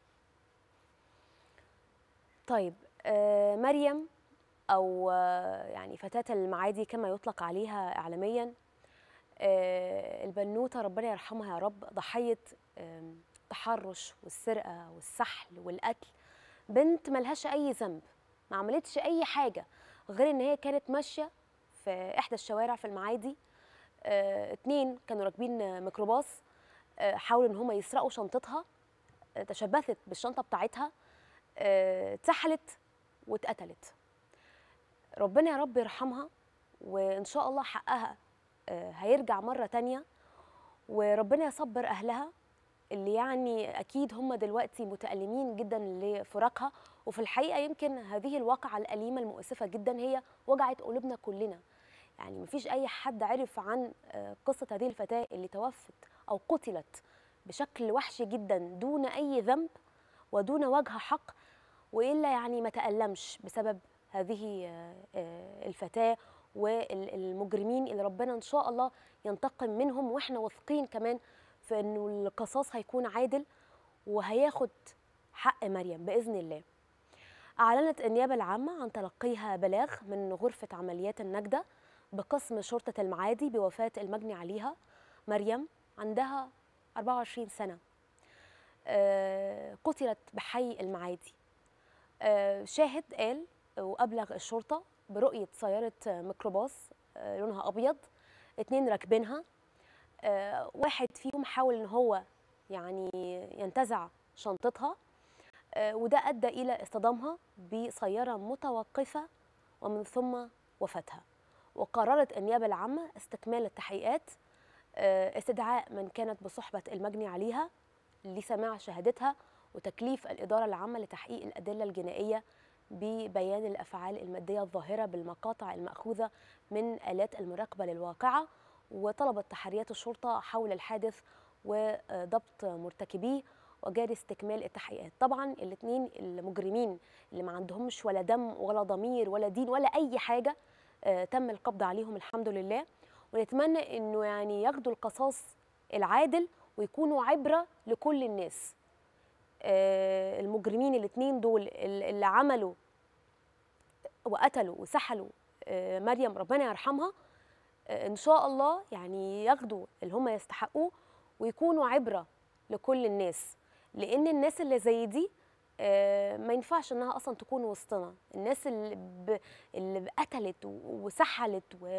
طيب آه مريم او يعني فتاه المعادي كما يطلق عليها اعلاميا البنوته ربنا يرحمها يا رب ضحيه التحرش والسرقه والسحل والقتل بنت ملهاش اي ذنب ما عملتش اي حاجه غير ان هي كانت ماشيه في احدى الشوارع في المعادي اتنين كانوا راكبين ميكروباص حاولوا ان هم يسرقوا شنطتها تشبثت بالشنطه بتاعتها اتسحلت واتقتلت ربنا يا رب يرحمها وان شاء الله حقها هيرجع مره تانية وربنا يصبر اهلها اللي يعني اكيد هم دلوقتي متالمين جدا لفراقها وفي الحقيقه يمكن هذه الواقعه الاليمه المؤسفه جدا هي وجعت قلوبنا كلنا يعني مفيش اي حد عرف عن قصه هذه الفتاه اللي توفت او قتلت بشكل وحشي جدا دون اي ذنب ودون وجه حق والا يعني ما تالمش بسبب هذه الفتاه والمجرمين اللي ربنا ان شاء الله ينتقم منهم واحنا واثقين كمان في انه القصاص هيكون عادل وهياخد حق مريم باذن الله. اعلنت النيابه العامه عن تلقيها بلاغ من غرفه عمليات النجده بقسم شرطه المعادي بوفاه المجني عليها مريم عندها 24 سنه. قتلت بحي المعادي. شاهد قال وابلغ الشرطه برؤيه سياره ميكروباص لونها ابيض اتنين راكبينها واحد فيهم حاول ان هو يعني ينتزع شنطتها آه، وده ادى الى اصطدامها بسياره متوقفه ومن ثم وفاتها وقررت النيابه العامه استكمال التحقيقات آه، استدعاء من كانت بصحبه المجني عليها لسماع شهادتها وتكليف الاداره العامه لتحقيق الادله الجنائيه ببيان الافعال الماديه الظاهره بالمقاطع الماخوذه من الات المراقبه للواقعه وطلبت تحريات الشرطه حول الحادث وضبط مرتكبيه وجاري استكمال التحقيقات طبعا الاثنين المجرمين اللي ما عندهمش ولا دم ولا ضمير ولا دين ولا اي حاجه آه، تم القبض عليهم الحمد لله ونتمنى انه يعني ياخدوا القصاص العادل ويكونوا عبره لكل الناس آه، المجرمين الاثنين دول ال- اللي عملوا وقتلوا وسحلوا آه، مريم ربنا يرحمها آه، ان شاء الله يعني ياخدوا اللي هم يستحقوه ويكونوا عبره لكل الناس لان الناس اللي زي دي آه، ما ينفعش انها اصلا تكون وسطنا الناس اللي ب... اللي قتلت و- وسحلت و...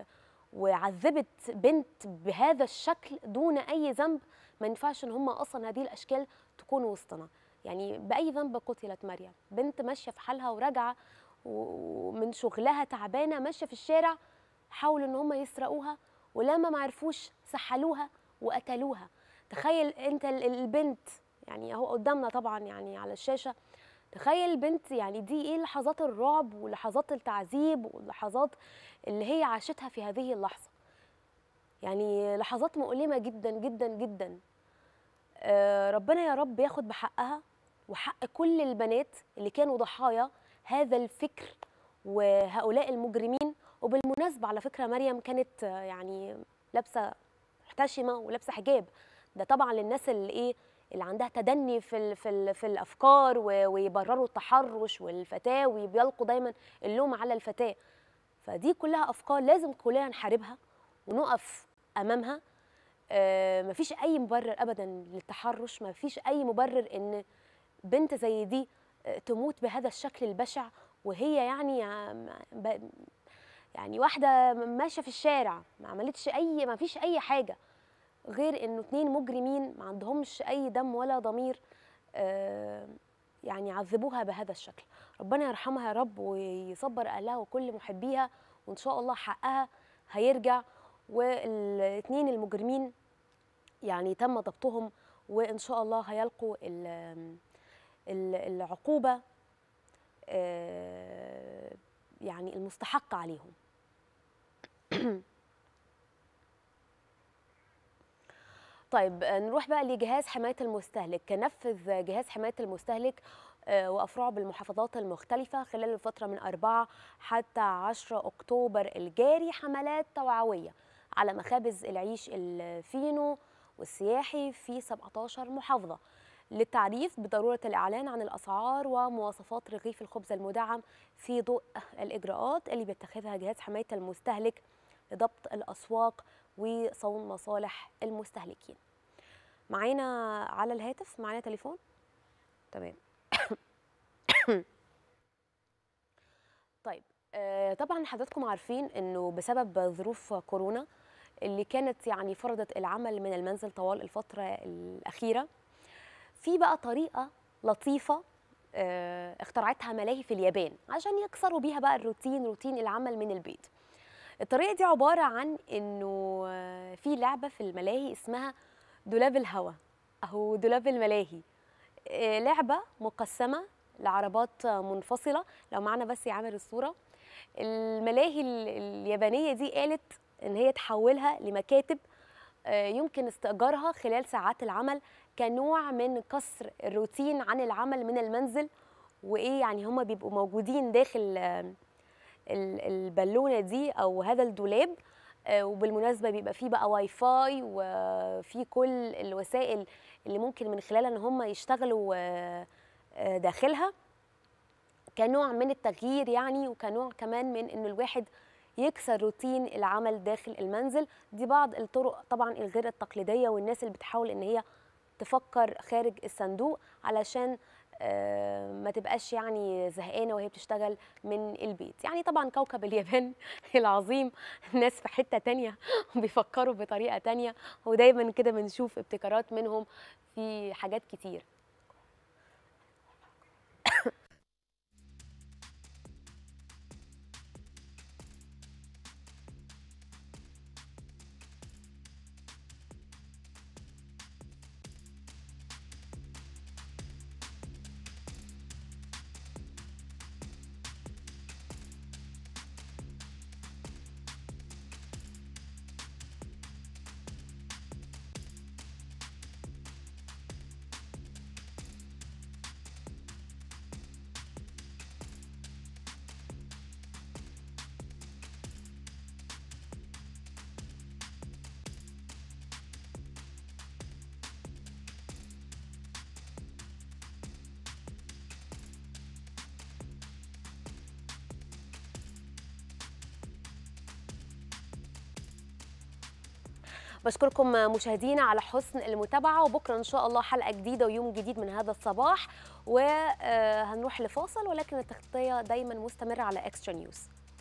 وعذبت بنت بهذا الشكل دون اي ذنب ما ينفعش ان هم اصلا هذه الاشكال تكون وسطنا يعني باي ذنب قتلت مريم بنت ماشيه في حالها وراجعه و- ومن شغلها تعبانه ماشيه في الشارع حاولوا ان هم يسرقوها ولما ما عرفوش سحلوها وقتلوها تخيل انت ال- البنت يعني اهو قدامنا طبعا يعني على الشاشه تخيل البنت يعني دي ايه لحظات الرعب ولحظات التعذيب واللحظات اللي هي عاشتها في هذه اللحظه يعني لحظات مؤلمه جدا جدا جدا آه، ربنا يا رب ياخد بحقها وحق كل البنات اللي كانوا ضحايا هذا الفكر وهؤلاء المجرمين وبالمناسبه على فكره مريم كانت آه، يعني لابسه محتشمه ولابسه حجاب ده طبعا للناس اللي ايه اللي عندها تدني في ال في ال في الافكار و- ويبرروا التحرش والفتاه وبيلقوا دايما اللوم على الفتاه فدي كلها افكار لازم كلنا نحاربها ونقف امامها آه، مفيش اي مبرر ابدا للتحرش مفيش اي مبرر ان بنت زي دي آه، تموت بهذا الشكل البشع وهي يعني عم- ب- يعني واحده ماشيه في الشارع ما عملتش اي ما فيش اي حاجه غير انه اتنين مجرمين ما عندهمش اي دم ولا ضمير آه، يعني عذبوها بهذا الشكل ربنا يرحمها يا رب ويصبر اهلها وكل محبيها وان شاء الله حقها هيرجع والاثنين المجرمين يعني تم ضبطهم وان شاء الله هيلقوا ال- ال- العقوبه آه، يعني المستحقه عليهم طيب آه، نروح بقى لجهاز حمايه المستهلك نفذ جهاز حمايه المستهلك آه، وافرعه بالمحافظات المختلفه خلال الفتره من 4 حتى 10 اكتوبر الجاري حملات توعويه على مخابز العيش الفينو والسياحي في 17 محافظه للتعريف بضروره الاعلان عن الاسعار ومواصفات رغيف الخبز المدعم في ضوء الاجراءات اللي بيتخذها جهاز حمايه المستهلك لضبط الاسواق وصون مصالح المستهلكين معانا على الهاتف معانا تليفون تمام طيب آه، طبعا حضراتكم عارفين انه بسبب ظروف كورونا اللي كانت يعني فرضت العمل من المنزل طوال الفتره الاخيره في بقى طريقه لطيفه آه، اخترعتها ملاهي في اليابان عشان يكسروا بيها بقى الروتين روتين العمل من البيت الطريقه دي عباره عن انه آه، في لعبه في الملاهي اسمها دولاب الهوا اهو دولاب الملاهي آه، لعبه مقسمه لعربات منفصله لو معنا بس يعمل الصوره الملاهي ال- اليابانيه دي قالت ان هي تحولها لمكاتب آه، يمكن استئجارها خلال ساعات العمل كنوع من كسر الروتين عن العمل من المنزل وايه يعني هم بيبقوا موجودين داخل آه، ال- البالونه دي او هذا الدولاب آه، وبالمناسبه بيبقى فيه بقى واي فاي وفي كل الوسائل اللي ممكن من خلالها ان هم يشتغلوا آه، آه، داخلها كنوع من التغيير يعني وكنوع كمان من انه الواحد يكسر روتين العمل داخل المنزل دي بعض الطرق طبعا الغير التقليديه والناس اللي بتحاول ان هي تفكر خارج الصندوق علشان آه، ما تبقاش يعني زهقانه وهي بتشتغل من البيت يعني طبعا كوكب اليابان العظيم الناس في حته تانية بيفكروا بطريقه تانية ودايما كده بنشوف ابتكارات منهم في حاجات كتير بشكركم مشاهدينا على حسن المتابعة وبكرة إن شاء الله حلقة جديدة ويوم جديد من هذا الصباح وهنروح لفاصل ولكن التغطية دايما مستمرة على اكسترا نيوز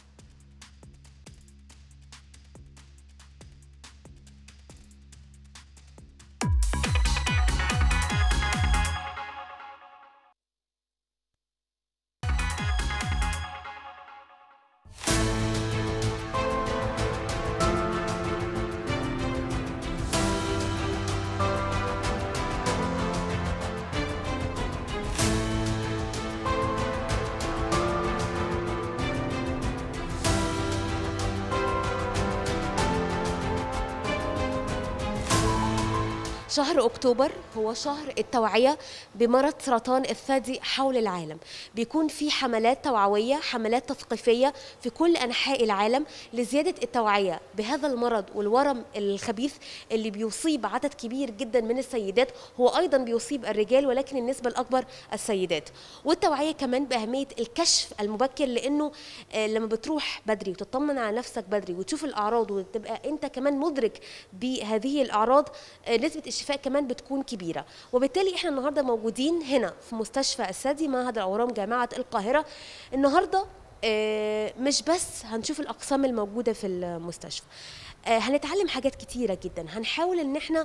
شهر أكتوبر هو شهر التوعية بمرض سرطان الثدي حول العالم بيكون في حملات توعوية حملات تثقيفية في كل أنحاء العالم لزيادة التوعية بهذا المرض والورم الخبيث اللي بيصيب عدد كبير جدا من السيدات هو أيضا بيصيب الرجال ولكن النسبة الأكبر السيدات والتوعية كمان بأهمية الكشف المبكر لأنه آه، لما بتروح بدري وتطمن على نفسك بدري وتشوف الأعراض وتبقى أنت كمان مدرك بهذه الأعراض آه، نسبة الشفاء كمان بتكون كبيرة وبالتالي احنا النهاردة موجودين هنا في مستشفى الثدي معهد الأورام جامعة القاهرة النهاردة آه، مش بس هنشوف الأقسام الموجودة في المستشفى آه، هنتعلم حاجات كتيرة جدا هنحاول ان احنا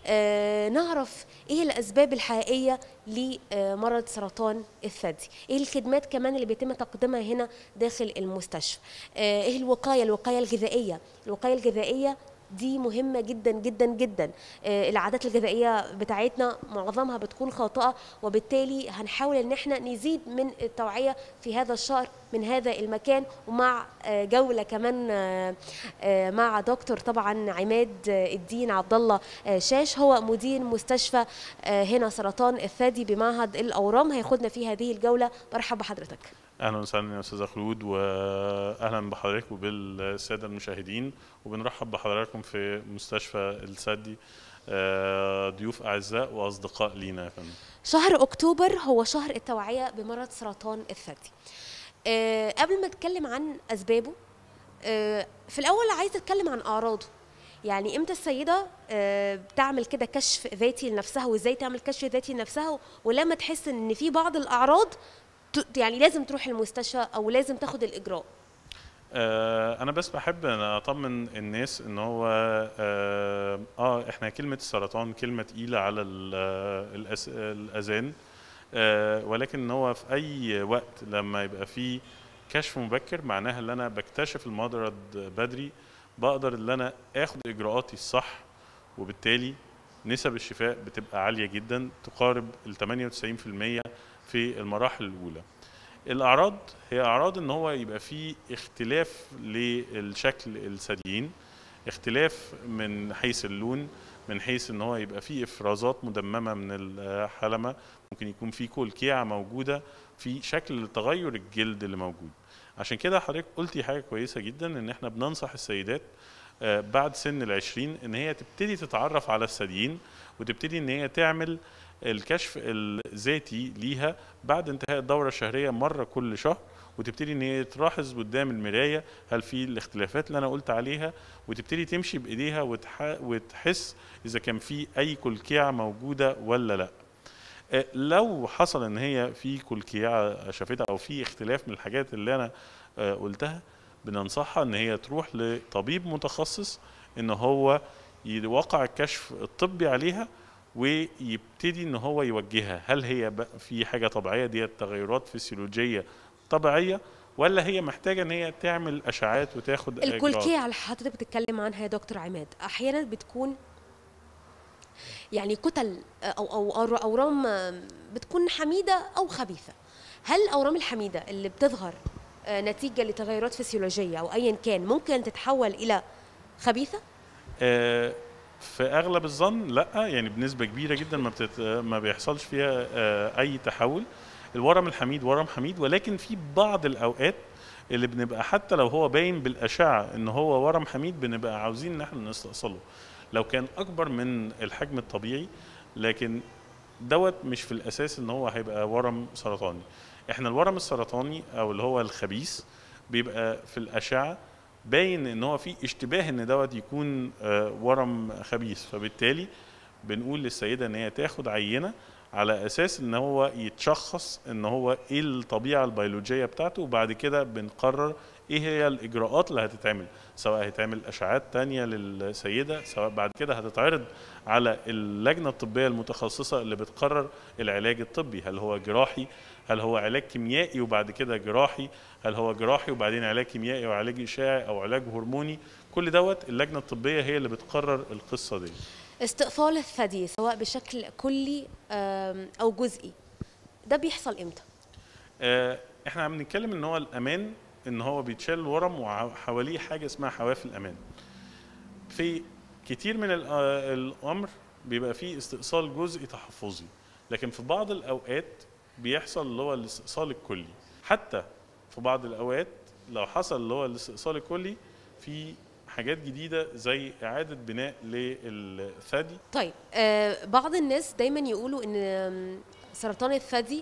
آه، نعرف ايه الاسباب الحقيقية لمرض سرطان الثدي ايه الخدمات كمان اللي بيتم تقديمها هنا داخل المستشفى آه، ايه الوقاية الوقاية الغذائية الوقاية الغذائية دي مهمة جدا جدا جدا آه، العادات الغذائية بتاعتنا معظمها بتكون خاطئة وبالتالي هنحاول ان احنا نزيد من التوعية في هذا الشهر من هذا المكان ومع آه، جولة كمان آه، آه، مع دكتور طبعا عماد آه، الدين عبد الله آه، شاش هو مدير مستشفى آه، هنا سرطان الثدي بمعهد الأورام هياخدنا في هذه الجولة مرحبا بحضرتك اهلا وسهلا يا استاذه خلود واهلا بحضرتك وبالساده المشاهدين وبنرحب بحضراتكم في مستشفى الثدي آه، ضيوف اعزاء واصدقاء لينا يا فندم شهر أكتوبر هو شهر التوعية بمرض سرطان الثدي آه، قبل ما أتكلم عن أسبابه آه، في الأول عايزة أتكلم عن أعراضه يعني امتى السيدة آه، بتعمل كده كشف ذاتي لنفسها وازاي تعمل كشف ذاتي لنفسها ولما تحس ان في بعض الأعراض ت- يعني لازم تروح المستشفى او لازم تاخد الإجراء آه، انا بس بحب أن اطمن الناس ان هو اه, آه احنا كلمه السرطان كلمه تقيله على ال- الأس- الاذان آه، ولكن ان هو في اي وقت لما يبقى فيه كشف مبكر معناها ان انا بكتشف المرض بدري بقدر ان انا اخد اجراءاتي الصح وبالتالي نسب الشفاء بتبقى عاليه جدا تقارب ال 98% في المراحل الاولى الاعراض هي اعراض ان هو يبقى فيه اختلاف للشكل الثديين اختلاف من حيث اللون من حيث ان هو يبقى فيه افرازات مدممه من الحلمه ممكن يكون فيه كلكيعه موجوده في شكل تغير الجلد اللي موجود عشان كده حضرتك قلتي حاجه كويسه جدا ان احنا بننصح السيدات آه، بعد سن العشرين ان هي تبتدي تتعرف على الثديين وتبتدي ان هي تعمل الكشف الذاتي ليها بعد انتهاء الدوره الشهريه مره كل شهر وتبتدي ان هي تلاحظ قدام المرايه هل في الاختلافات اللي انا قلت عليها وتبتدي تمشي بايديها وتح... وتحس اذا كان في اي كلكيعه موجوده ولا لا آه، لو حصل ان هي في كلكيعه شافتها او في اختلاف من الحاجات اللي انا آه، قلتها بننصحها ان هي تروح لطبيب متخصص ان هو يوقع الكشف الطبي عليها ويبتدي ان هو يوجهها هل هي بقى في حاجه طبيعيه ديت تغيرات فسيولوجيه طبيعيه ولا هي محتاجه ان هي تعمل اشعاعات وتاخد إجراءات؟ الكلكية اللي حضرتك بتتكلم عنها يا دكتور عماد احيانا بتكون يعني كتل او او أو- اورام بتكون حميده او خبيثه هل الاورام الحميده اللي بتظهر آه، نتيجه لتغيرات فسيولوجيه او ايا كان ممكن تتحول الى خبيثه آه، في اغلب الظن لا يعني بنسبه كبيره جدا ما بتت... ما بيحصلش فيها آه، اي تحول الورم الحميد ورم حميد ولكن في بعض الاوقات اللي بنبقى حتى لو هو باين بالاشعه ان هو ورم حميد بنبقى عاوزين ان احنا نستأصله لو كان اكبر من الحجم الطبيعي لكن دوت مش في الاساس ان هو هيبقى ورم سرطاني احنا الورم السرطاني او اللي هو الخبيث بيبقى في الاشعه باين ان هو في اشتباه ان دوت يكون آه، ورم خبيث فبالتالي بنقول للسيده ان هي تاخد عينه على اساس ان هو يتشخص ان هو ايه الطبيعه البيولوجيه بتاعته وبعد كده بنقرر ايه هي الاجراءات اللي هتتعمل سواء هيتعمل اشعاعات تانية للسيده سواء بعد كده هتتعرض على اللجنه الطبيه المتخصصه اللي بتقرر العلاج الطبي هل هو جراحي هل هو علاج كيميائي وبعد كده جراحي هل هو جراحي وبعدين علاج كيميائي وعلاج اشاعي او علاج هرموني كل دوت اللجنه الطبيه هي اللي بتقرر القصه دي استئصال الثدي سواء بشكل كلي آم، او جزئي ده بيحصل امتى آه، احنا عم بنتكلم ان هو الامان ان هو بيتشال الورم وحواليه حاجه اسمها حواف الامان في كتير من ال- آه، الامر بيبقى فيه استئصال جزئي تحفظي لكن في بعض الاوقات بيحصل اللي هو الاستئصال الكلي حتى في بعض الاوقات لو حصل اللي هو الاستئصال الكلي في حاجات جديده زي اعاده بناء للثدي طيب آه بعض الناس دايما يقولوا ان آم، سرطان الثدي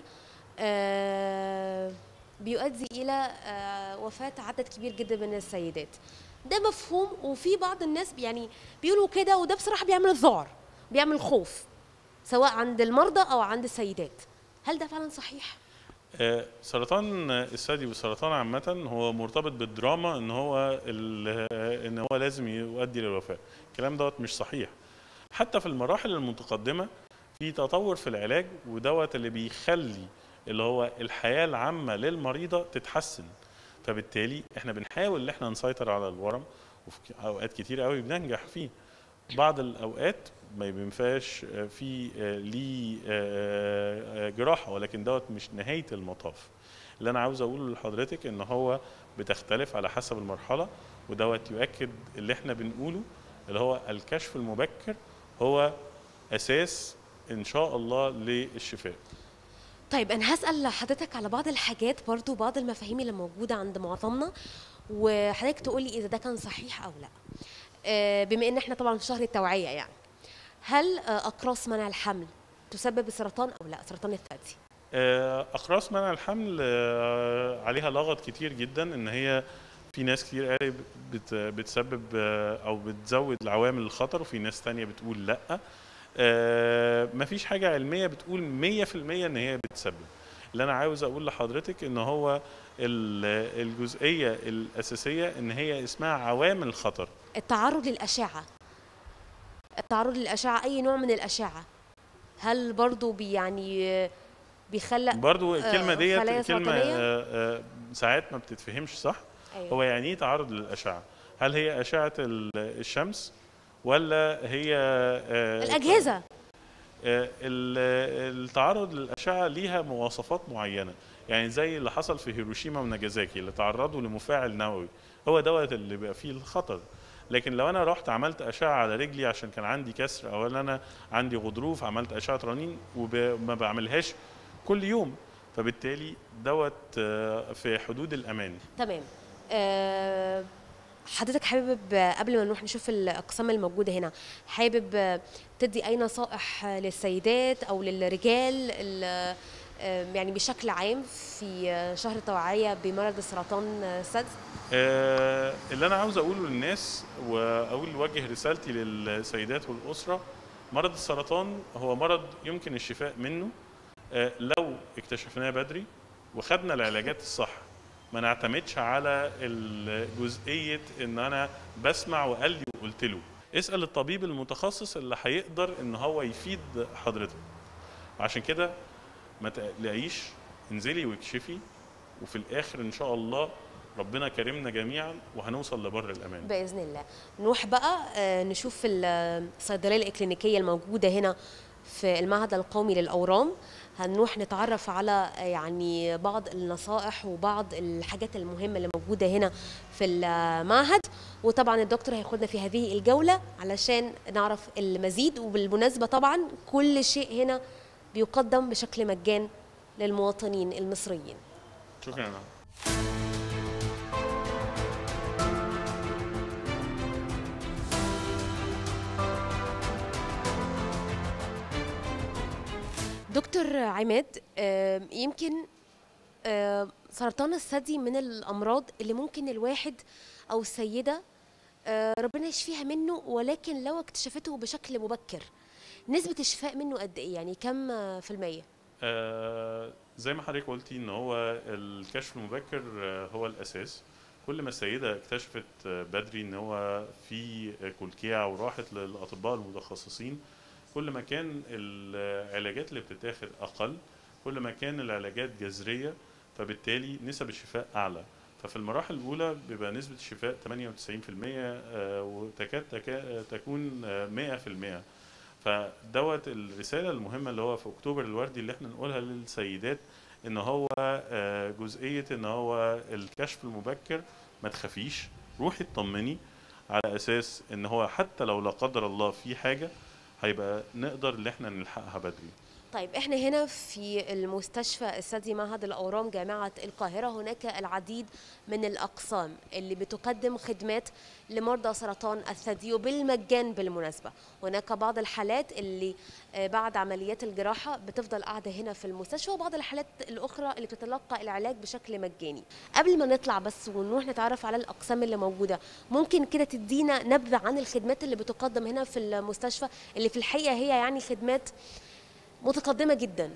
آه بيؤدي الى آه وفاه عدد كبير جدا من السيدات ده مفهوم وفي بعض الناس يعني بيقولوا كده وده بصراحه بيعمل ذعر بيعمل خوف سواء عند المرضى او عند السيدات هل ده فعلا صحيح آه، سرطان الثدي والسرطان عامة هو مرتبط بالدراما ان هو ال- آه، ان هو لازم يؤدي للوفاة الكلام دوت مش صحيح حتى في المراحل المتقدمة في تطور في العلاج ودوت اللي بيخلي اللي هو الحياة العامة للمريضة تتحسن فبالتالي احنا بنحاول ان احنا نسيطر على الورم وفي اوقات كتير قوي بننجح فيه بعض الاوقات ما بينفعش آه، في آه، ليه آه، آه، جراحه ولكن دوت مش نهايه المطاف اللي انا عاوز اقوله لحضرتك ان هو بتختلف على حسب المرحله ودوت يؤكد اللي احنا بنقوله اللي هو الكشف المبكر هو اساس ان شاء الله للشفاء طيب انا هسال حضرتك على بعض الحاجات برضو بعض المفاهيم اللي موجوده عند معظمنا وحضرتك تقولي اذا ده كان صحيح او لا آه، بما ان احنا طبعا في شهر التوعيه يعني هل آه، اقراص منع الحمل تسبب السرطان او لا سرطان الثدي آه، اقراص منع الحمل آه، عليها لغط كتير جدا ان هي في ناس كتير قوي بت- بتسبب آه، او بتزود العوامل الخطر وفي ناس تانية بتقول لا آه، مفيش حاجة علمية بتقول 100% ان هي بتسبب اللي انا عاوز اقول لحضرتك ان هو ال- الجزئية الاساسية ان هي اسمها عوامل الخطر التعرض للاشعه التعرض للاشعه اي نوع من الاشعه هل برضو بي يعني آه، بيخلق برضو الكلمة آه، ديت خلايا كلمة سرطانية؟ آه، آه، ساعات ما بتتفهمش صح أيوة. هو يعني ايه تعرض للأشعة؟ هل هي أشعة ال- الشمس ولا هي آه، الاجهزه آه، ال- التعرض للأشعة ليها مواصفات معينة يعني زي اللي حصل في هيروشيما وناجازاكي اللي تعرضوا لمفاعل نووي هو دوت اللي بيبقى فيه الخطر لكن لو انا رحت عملت اشعه على رجلي عشان كان عندي كسر او إن انا عندي غضروف عملت اشعه رنين وما بعملهاش كل يوم فبالتالي دوت آه، في حدود الامان تمام آه، حضرتك حابب آه، قبل ما نروح نشوف الاقسام الموجوده هنا حابب آه، تدي اي نصائح آه، للسيدات او للرجال ال- آه، يعني بشكل عام في آه، شهر التوعيه بمرض السرطان آه، الثدي آه، اللي انا عاوز اقوله للناس واقول وجه رسالتي للسيدات والاسره مرض السرطان هو مرض يمكن الشفاء منه آه، لو اكتشفناها بدري وخدنا العلاجات الصح ما نعتمدش على الجزئيه ان انا بسمع وقال لي وقلت له اسال الطبيب المتخصص اللي هيقدر ان هو يفيد حضرتك عشان كده ما تقلقيش انزلي واكشفي وفي الاخر ان شاء الله ربنا كرمنا جميعا وهنوصل لبر الامان باذن الله نروح بقى آه، نشوف الصيدليه الاكلينيكيه الموجوده هنا في المعهد القومي للاورام هنروح نتعرف على آه، يعني بعض النصائح وبعض الحاجات المهمه اللي موجوده هنا في المعهد وطبعا الدكتور هياخدنا في هذه الجوله علشان نعرف المزيد وبالمناسبه طبعا كل شيء هنا بيقدم بشكل مجان للمواطنين المصريين شكرا دكتور عماد آه، يمكن آه، سرطان الثدي من الامراض اللي ممكن الواحد او السيده آه، ربنا يشفيها منه ولكن لو اكتشفته بشكل مبكر نسبه الشفاء منه قد ايه يعني كم آه، في الميه آه، زي ما حضرتك قلتي ان هو الكشف المبكر آه، هو الاساس كل ما السيده اكتشفت آه، بدري ان هو في كلكيع وراحت للاطباء المتخصصين كل ما كان العلاجات اللي بتتاخد اقل كل ما كان العلاجات جذريه فبالتالي نسب الشفاء اعلى ففي المراحل الاولى بيبقى نسبه الشفاء 98% آه، وتكاد تكا- تكون آه، 100% فدوت الرساله المهمه اللي هو في اكتوبر الوردي اللي احنا نقولها للسيدات ان هو آه، جزئيه ان هو الكشف المبكر ما تخافيش روحي اطمني على اساس ان هو حتى لو لا قدر الله في حاجه هيبقى نقدر ان احنا نلحقها بدري طيب احنا هنا في المستشفى الثدي معهد الاورام جامعه القاهره هناك العديد من الاقسام اللي بتقدم خدمات لمرضى سرطان الثدي وبالمجان بالمناسبه هناك بعض الحالات اللي آه، بعد عمليات الجراحه بتفضل قاعده هنا في المستشفى وبعض الحالات الاخرى اللي بتتلقى العلاج بشكل مجاني قبل ما نطلع بس ونروح نتعرف على الاقسام اللي موجوده ممكن كده تدينا نبذه عن الخدمات اللي بتقدم هنا في المستشفى اللي في الحقيقه هي يعني خدمات متقدمه جدا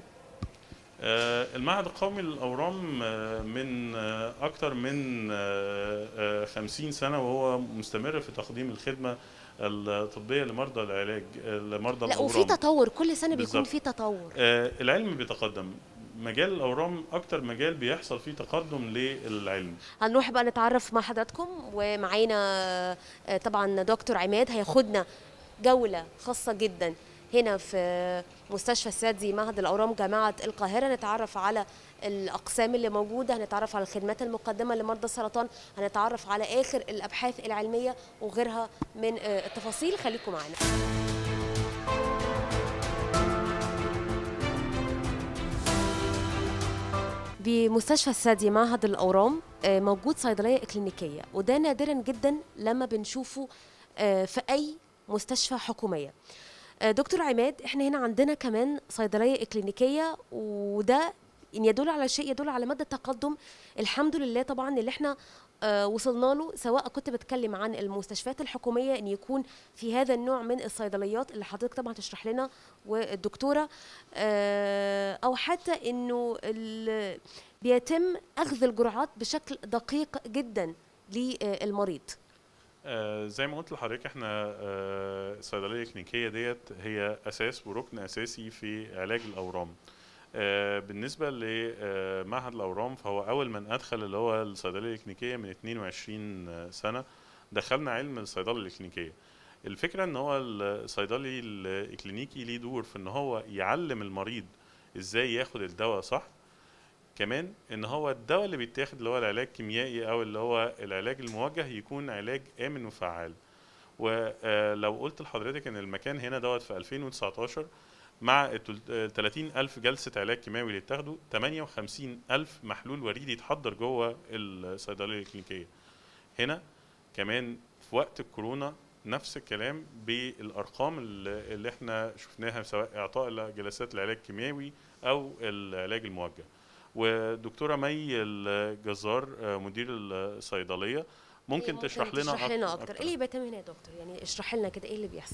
آه، المعهد القومي للأورام آه، من آه، أكثر من آه، آه، 50 سنة وهو مستمر في تقديم الخدمة الطبية لمرضى العلاج آه، لمرضى لا وفي الأورام تطور كل سنه بيكون بالظبط. في تطور آه، العلم بيتقدم مجال الأورام أكتر مجال بيحصل فيه تقدم للعلم هنروح بقى نتعرف مع حضراتكم ومعانا آه، طبعا دكتور عماد هياخدنا جوله خاصه جدا هنا في مستشفى الثدي معهد الاورام جامعه القاهره نتعرف على الاقسام اللي موجوده هنتعرف على الخدمات المقدمه لمرضى السرطان هنتعرف على اخر الابحاث العلميه وغيرها من آه، التفاصيل خليكم معانا بمستشفى الثدي معهد الاورام آه، موجود صيدليه اكلينيكيه وده نادرا جدا لما بنشوفه آه، في اي مستشفى حكوميه آه، دكتور عماد احنا هنا عندنا كمان صيدليه اكلينيكيه وده ان يدل على شيء يدل على مدى التقدم الحمد لله طبعا اللي احنا آه، وصلنا له سواء كنت بتكلم عن المستشفيات الحكوميه ان يكون في هذا النوع من الصيدليات اللي حضرتك طبعا تشرح لنا والدكتوره آه، او حتى انه ال- بيتم اخذ الجرعات بشكل دقيق جدا للمريض آه، زي ما قلت لحضرتك احنا آه، الصيدليه الكلينيكيه ديت هي اساس وركن اساسي في علاج الاورام آه، بالنسبه لمعهد الاورام فهو اول من ادخل اللي هو الصيدليه الكلينيكيه من 22 سنه دخلنا علم الصيدله الكلينيكيه الفكره ان هو الصيدلي الكلينيكي ليه دور في ان هو يعلم المريض ازاي ياخد الدواء صح كمان ان هو الدواء اللي بيتاخد اللي هو العلاج الكيميائي او اللي هو العلاج الموجه يكون علاج امن وفعال ولو قلت لحضرتك ان المكان هنا دوت في 2019 مع ال 30 ألف جلسة علاج كيماوي اللي اتاخدوا 58 ألف محلول وريدي اتحضر جوه الصيدلية الكلينيكية هنا كمان في وقت الكورونا نفس الكلام بالارقام اللي اللي احنا شفناها سواء اعطاء جلسات العلاج الكيميائي او العلاج الموجه ودكتوره مي الجزار آه، مدير الصيدليه ممكن تشرح لنا تشرح لنا أكتر- اكتر ايه اللي بيتم هنا يا دكتور يعني اشرح لنا كده ايه اللي بيحصل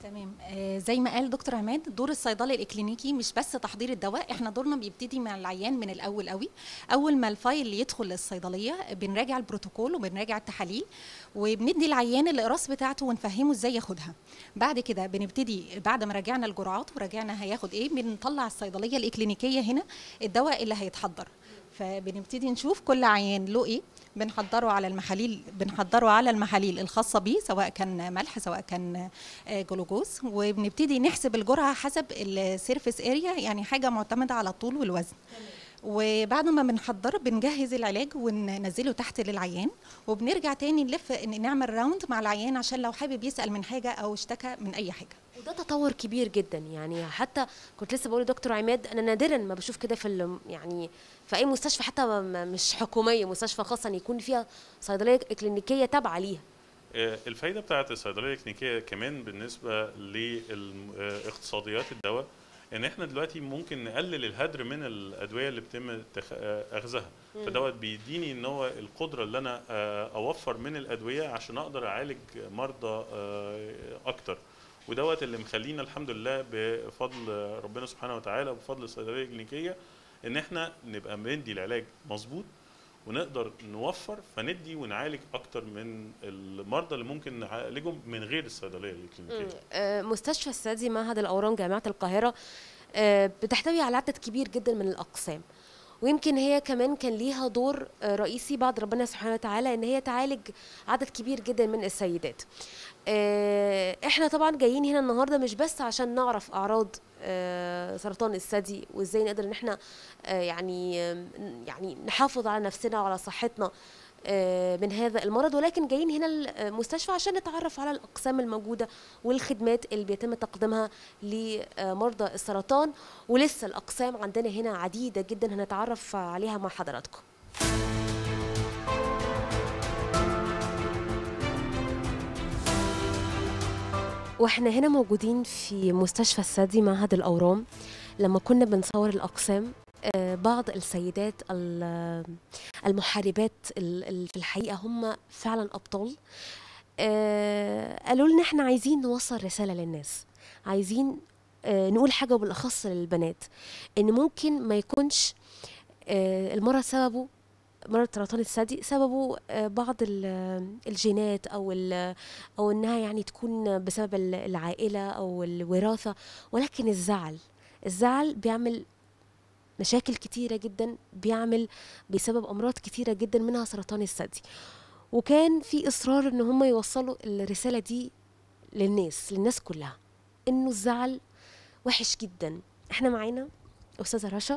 تمام آه، زي ما قال دكتور عماد دور الصيدلي الاكلينيكي مش بس تحضير الدواء احنا دورنا بيبتدي مع العيان من الاول قوي اول ما الفايل يدخل للصيدليه بنراجع البروتوكول وبنراجع التحاليل وبندي العيان الاقراص بتاعته ونفهمه ازاي ياخدها بعد كده بنبتدي بعد ما راجعنا الجرعات وراجعنا هياخد ايه بنطلع الصيدليه الاكلينيكيه هنا الدواء اللي هيتحضر فبنبتدي نشوف كل عيان له ايه بنحضره على المحاليل بنحضره على المحاليل الخاصه بيه سواء كان ملح سواء كان آه، جلوكوز وبنبتدي نحسب الجرعه حسب السيرفيس اريا يعني حاجه معتمده على الطول والوزن وبعد ما بنحضر بنجهز العلاج وننزله تحت للعيان وبنرجع تاني نلف إن نعمل راوند مع العيان عشان لو حابب يسال من حاجه او اشتكى من اي حاجه وده تطور كبير جدا يعني حتى كنت لسه بقول لدكتور عماد انا نادرا ما بشوف كده في ال- يعني في اي مستشفى حتى ما- ما- مش حكوميه مستشفى خاصه ان يكون فيها صيدليه كلينيكيه تابعه ليها آه، الفايده بتاعت الصيدليه الكلينيكيه كمان بالنسبه لاقتصاديات الدواء ان احنا دلوقتي ممكن نقلل الهدر من الادويه اللي بيتم تخ- آه، اخذها مم. فدوت بيديني ان هو القدره اللي انا آه، اوفر من الادويه عشان اقدر اعالج مرضى آه، اكتر ودوت اللي مخلينا الحمد لله بفضل ربنا سبحانه وتعالى وبفضل الصيدليه الكلينيكيه ان احنا نبقى بندي العلاج مظبوط ونقدر نوفر فندي ونعالج اكتر من المرضى اللي ممكن نعالجهم من غير الصيدليه الكلينيكيه آه، مستشفى السادي معهد الاورام جامعه القاهره آه، بتحتوي على عدد كبير جدا من الاقسام ويمكن هي كمان كان ليها دور آه، رئيسي بعد ربنا سبحانه وتعالى ان هي تعالج عدد كبير جدا من السيدات آه، احنا طبعا جايين هنا النهارده مش بس عشان نعرف اعراض آه، سرطان الثدي وازاي نقدر ان احنا آه، يعني آه، يعني نحافظ على نفسنا وعلى صحتنا آه، من هذا المرض ولكن جايين هنا المستشفى عشان نتعرف على الاقسام الموجوده والخدمات اللي بيتم تقديمها لمرضى السرطان ولسه الاقسام عندنا هنا عديده جدا هنتعرف عليها مع حضراتكم واحنا هنا موجودين في مستشفى الثدي معهد الاورام لما كنا بنصور الاقسام آه، بعض السيدات ال- المحاربات ال- ال- في الحقيقه هم فعلا ابطال آه، قالوا لنا احنا عايزين نوصل رساله للناس عايزين آه، نقول حاجه بالاخص للبنات ان ممكن ما يكونش آه، المرض سببه مرض سرطان الثدي سببه آه، بعض ال- الجينات او ال- او انها يعني تكون بسبب ال- العائله او الوراثه ولكن الزعل الزعل بيعمل مشاكل كتيرة جدا بيعمل بسبب أمراض كتيرة جدا منها سرطان الثدي وكان في إصرار إن هم يوصلوا الرسالة دي للناس للناس كلها إنه الزعل وحش جدا إحنا معانا أستاذة رشا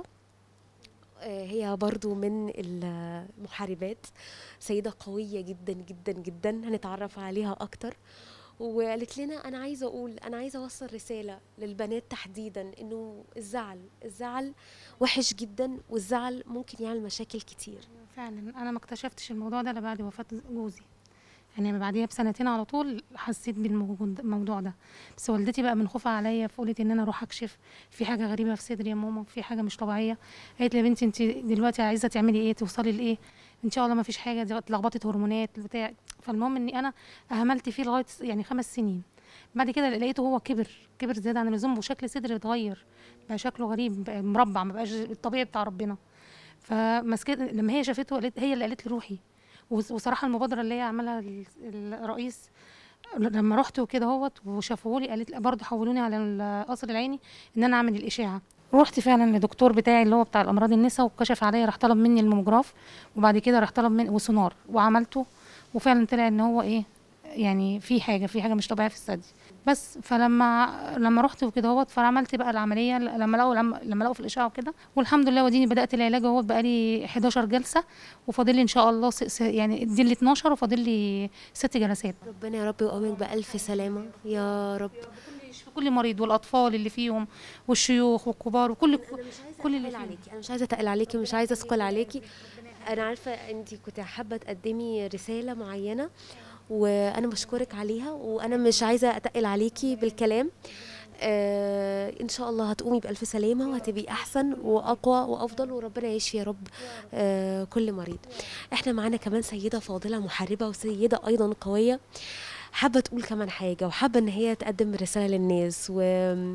آه، هي برضو من المحاربات سيدة قوية جدا جدا جدا هنتعرف عليها أكتر وقالت لنا أنا عايزة أقول أنا عايزة أوصل رسالة للبنات تحديدا إنه الزعل الزعل وحش جدا والزعل ممكن يعمل مشاكل كتير فعلا انا ما اكتشفتش الموضوع ده الا بعد وفاه جوزي يعني بعديها بسنتين على طول حسيت بالموضوع ده بس والدتي بقى من خوفها عليا فقلت ان انا اروح اكشف في حاجه غريبه في صدري يا ماما في حاجه مش طبيعيه قالت لي يا بنتي انت دلوقتي عايزه تعملي ايه توصلي لايه ان شاء الله ما فيش حاجه دي اتلخبطت هرمونات بتاع فالمهم اني انا اهملت فيه لغايه يعني خمس سنين بعد كده لقيته هو كبر كبر زياده عن اللزوم وشكل صدري اتغير بقى شكله غريب بقى مربع ما بقاش الطبيعي بتاع ربنا فمسكت لما هي شافته قالت هي اللي قالت لي روحي وص- وصراحه المبادره اللي هي عملها ال- الرئيس لما رحت وكده اهوت وشافوه لي قالت برضه حولوني على القصر العيني ان انا اعمل الاشاعه رحت فعلا لدكتور بتاعي اللي هو بتاع الامراض النساء وكشف عليا راح طلب مني الموموجراف وبعد كده راح طلب مني وسونار وعملته وفعلا طلع ان هو ايه يعني في حاجه في حاجه مش طبيعيه في الثدي بس فلما لما رحت وكده اهوت فعملت بقى العمليه لما لقوا لما, لما لقوا في الاشعه وكده والحمد لله وديني بدات العلاج اهوت بقى لي 11 جلسه وفاضل لي ان شاء الله س... س... يعني دي اللي 12 وفاضل لي ست جلسات ربنا يا رب يقومك بألف سلامة يا رب في كل مريض والاطفال اللي فيهم والشيوخ والكبار وكل كل اللي فيهم عليكي انا مش عايزه اتقل عليكي مش عايزه اثقل عليكي انا عارفه انت كنت حابه تقدمي رساله معينه وانا بشكرك عليها وانا مش عايزه اتقل عليكي بالكلام آه ان شاء الله هتقومي بالف سلامه وهتبقي احسن واقوى وافضل وربنا يشفي يا رب آه كل مريض احنا معانا كمان سيده فاضله محاربه وسيده ايضا قويه حابه تقول كمان حاجه وحابه ان هي تقدم رساله للناس و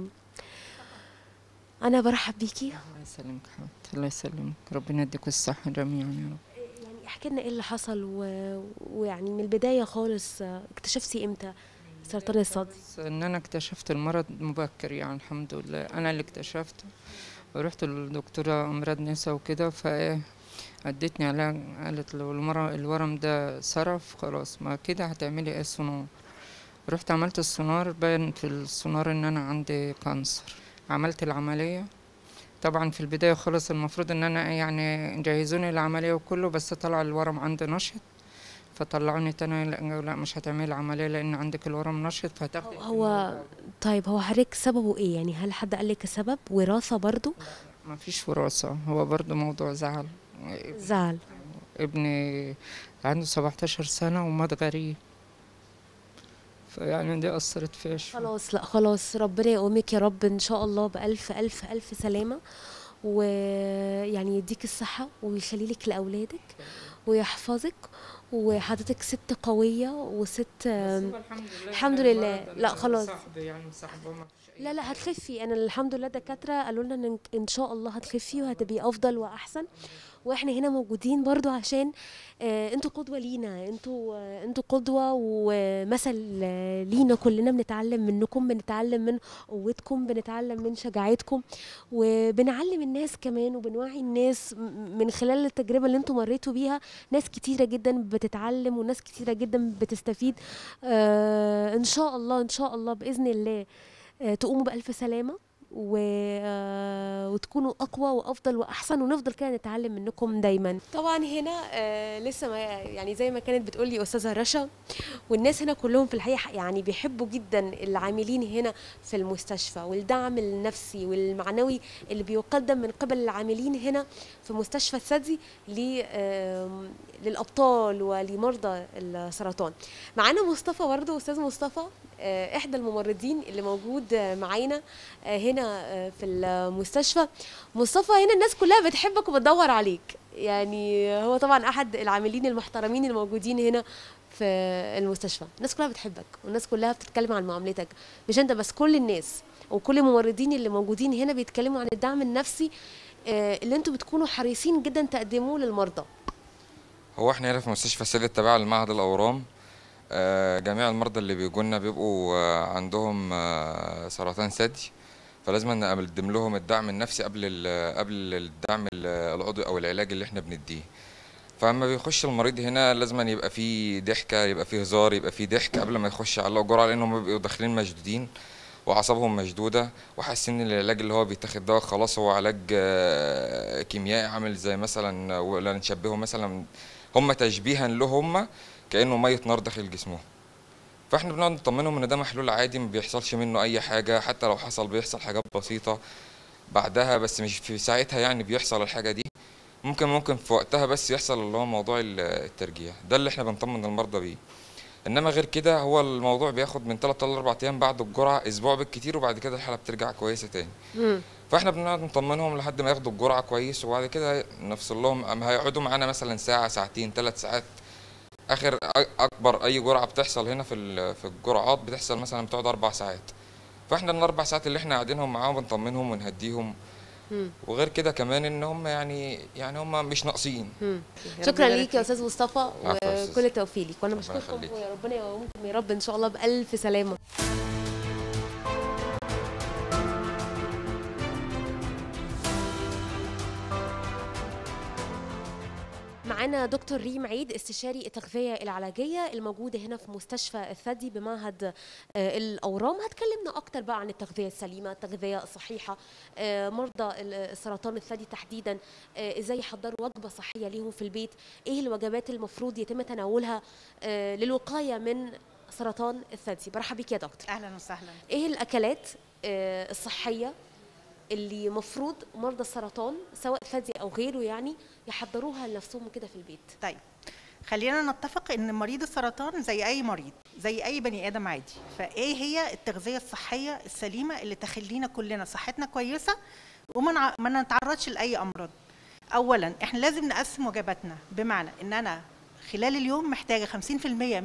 انا برحب بيكي الله يسلمك حبيبتي الله يسلمك ربنا يديكم الصحة جميعا يا رب يعني احكي لنا ايه اللي حصل و... ويعني من البدايه خالص آه، اكتشفتي امتى سرطان الثدي بس ان انا اكتشفت المرض مبكر يعني الحمد لله انا اللي اكتشفته ورحت للدكتورة امراض نسا وكده فايه ادتني علاج قالت لو المرض الورم ده صرف خلاص ما كده هتعملي ايه سونار رحت عملت السونار باين في السونار ان انا عندي كانسر عملت العملية طبعا في البداية خالص المفروض ان انا يعني جهزوني العملية وكله بس طلع الورم عندي نشط فطلعوني تاني لا لا مش هتعملي عملية لان عندك الورم نشط فهتاخدي هو طيب هو حضرتك سببه ايه يعني هل حد قال لك السبب وراثه برضو ما فيش وراثة هو برضو موضوع زعل زعل ابني عنده 17 سنة ومات غريب فيعني دي أثرت فيا شوية خلاص لا خلاص ربنا يقومك يا رب ان شاء الله بالف الف الف سلامه ويعني يديك الصحه ويخلي لك لاولادك ويحفظك وحضرتك ست قويه وست آم، الحمد لله لا خلاص صاحبي يعني صاحبه ما فيش أي لا لا هتخفي انا الحمد لله دكاتره قالوا لنا ان ان شاء الله هتخفي وهتبقي افضل واحسن واحنا هنا موجودين برضو عشان آه انتوا قدوه لينا انتوا آه انتوا قدوه ومثل آه لينا كلنا بنتعلم منكم بنتعلم من قوتكم بنتعلم من شجاعتكم وبنعلم الناس كمان وبنوعي الناس م- من خلال التجربه اللي انتوا مريتوا بيها ناس كتيره جدا بتتعلم وناس كتيره جدا بتستفيد آه ان شاء الله ان شاء الله باذن الله آه، تقوموا بألف سلامة و... آه، وتكونوا أقوى وأفضل وأحسن ونفضل كده نتعلم منكم دايما طبعا هنا آه لسه ما يعني زي ما كانت بتقولي أستاذة رشا والناس هنا كلهم في الحقيقة يعني بيحبوا جدا العاملين هنا في المستشفى والدعم النفسي والمعنوي اللي بيقدم من قبل العاملين هنا في مستشفى الثدي ل- آم، للأبطال ولمرضى السرطان معانا مصطفى برضه أستاذ مصطفى آه، احدى الممرضين اللي موجود آه، معانا آه، هنا آه، في المستشفى مصطفى هنا الناس كلها بتحبك وبتدور عليك يعني هو طبعا احد العاملين المحترمين الموجودين هنا في المستشفى الناس كلها بتحبك والناس كلها بتتكلم عن معاملتك مش انت بس كل الناس وكل الممرضين اللي موجودين هنا بيتكلموا عن الدعم النفسي آه، اللي انتوا بتكونوا حريصين جدا تقدموه للمرضى هو احنا هنا في مستشفى السيد التابعة لمعهد الأورام آه، جميع المرضى اللي بيجونا بيبقوا آه، عندهم آه، سرطان ثدي فلازم نقدم لهم الدعم النفسي قبل ال- قبل الدعم ال- العضوي او العلاج اللي احنا بنديه فلما بيخش المريض هنا لازم يبقى فيه ضحكه يبقى فيه هزار يبقى فيه ضحك قبل ما يخش على الجرعه لانهم بيبقوا داخلين مشدودين واعصابهم مشدوده وحاسين ان العلاج اللي هو بيتاخد ده خلاص هو علاج آه، كيميائي عامل زي مثلا ولا نشبهه مثلا هم تشبيها له هم كانه ميه نار داخل جسمهم فاحنا بنقعد نطمنهم ان ده محلول عادي ما بيحصلش منه اي حاجه حتى لو حصل بيحصل حاجات بسيطه بعدها بس مش في ساعتها يعني بيحصل الحاجه دي ممكن ممكن في وقتها بس يحصل اللي هو موضوع ال- الترجيع ده اللي احنا بنطمن المرضى بيه انما غير كده هو الموضوع بياخد من 3 ل 4 ايام بعد الجرعه اسبوع بالكتير وبعد كده الحاله بترجع كويسه تاني فاحنا بنقعد نطمنهم لحد ما ياخدوا الجرعه كويس وبعد كده نفصل لهم أما هيقعدوا معانا مثلا ساعه ساعتين ثلاث ساعات اخر أ- اكبر اي جرعه بتحصل هنا في ال- في الجرعات بتحصل مثلا بتقعد اربع ساعات فاحنا الاربع ساعات اللي احنا قاعدينهم معاهم بنطمنهم ونهديهم وغير كده كمان ان هم يعني يعني هم مش ناقصين شكرا ليك يا استاذ مصطفى عفوا يا أستاذ. وكل التوفيق ليك وانا ربنا بشكركم يخليك. وربنا يقومكم يا رب ان شاء الله بالف سلامه معانا دكتور ريم عيد استشاري التغذية العلاجية الموجودة هنا في مستشفى الثدي بمعهد آه، الأورام هتكلمنا أكتر بقى عن التغذية السليمة التغذية الصحيحة آه، مرضى ال- السرطان الثدي تحديدا آه، ازاي يحضروا وجبة صحية ليهم في البيت ايه الوجبات المفروض يتم تناولها آه، للوقاية من سرطان الثدي برحب بيك يا دكتور اهلا وسهلا ايه الاكلات آه، الصحيه اللي مفروض مرضى السرطان سواء ثدي او غيره يعني يحضروها لنفسهم كده في البيت طيب خلينا نتفق ان مريض السرطان زي اي مريض زي اي بني ادم عادي فايه هي التغذيه الصحيه السليمه اللي تخلينا كلنا صحتنا كويسه وما نع- ما نتعرضش لاي امراض اولا احنا لازم نقسم وجباتنا بمعنى ان انا خلال اليوم محتاجه 50% من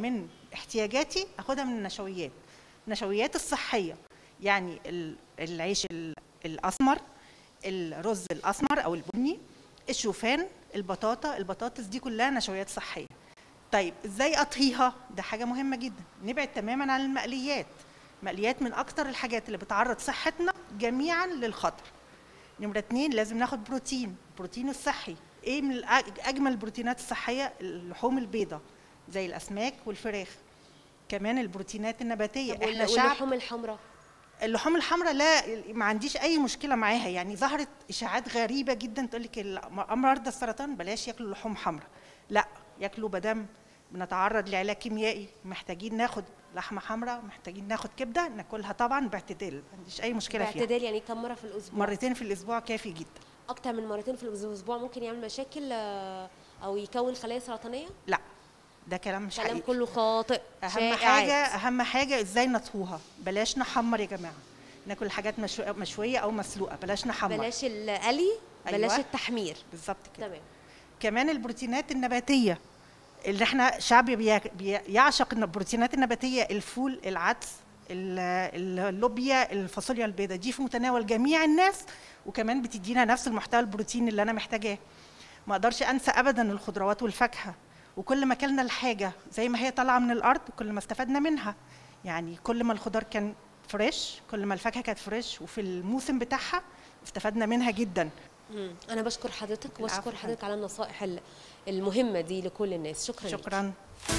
احتياجاتي اخدها من النشويات النشويات الصحيه يعني ال- العيش ال- الاسمر الرز الاسمر او البني الشوفان البطاطا البطاطس دي كلها نشويات صحيه طيب ازاي اطهيها ده حاجه مهمه جدا نبعد تماما عن المقليات المقليات من اكتر الحاجات اللي بتعرض صحتنا جميعا للخطر نمرة اتنين لازم ناخد بروتين البروتين الصحي ايه من الأج- اجمل البروتينات الصحيه اللحوم البيضاء زي الاسماك والفراخ كمان البروتينات النباتيه طب احنا وال- شعب واللحوم الحمراء اللحوم الحمراء لا ما عنديش اي مشكله معاها يعني ظهرت اشاعات غريبه جدا تقول لك مرضى السرطان بلاش ياكلوا لحوم حمراء لا ياكلوا بدم بنتعرض لعلاج كيميائي محتاجين ناخد لحمه حمراء محتاجين ناخد كبده ناكلها طبعا باعتدال ما عنديش اي مشكله فيها باعتدال يعني كم مره في الاسبوع مرتين في الاسبوع كافي جدا اكتر من مرتين في الاسبوع ممكن يعمل مشاكل آه، او يكون خلايا سرطانيه لا ده كلام مش كلام حقيقي كله خاطئ اهم شائعات. حاجه اهم حاجه ازاي نطهوها بلاش نحمر يا جماعه ناكل حاجات مشو- مشويه او مسلوقه بلاش نحمر بلاش القلي بلاش أيوة. التحمير بالظبط كده تمام كمان البروتينات النباتيه اللي احنا شعب بي- بي- يعشق إن البروتينات النباتيه الفول العدس ال- اللوبيا الفاصوليا البيضاء دي في متناول جميع الناس وكمان بتدينا نفس المحتوى البروتين اللي انا محتاجاه ما اقدرش انسى ابدا الخضروات والفاكهه وكل ما اكلنا الحاجه زي ما هي طالعه من الارض كل ما استفدنا منها يعني كل ما الخضار كان فريش كل ما الفاكهه كانت فريش وفي الموسم بتاعها استفدنا منها جدا مم. انا بشكر حضرتك واشكر العفو. حضرتك على النصائح ال- المهمه دي لكل الناس شكرا ليك. شكرا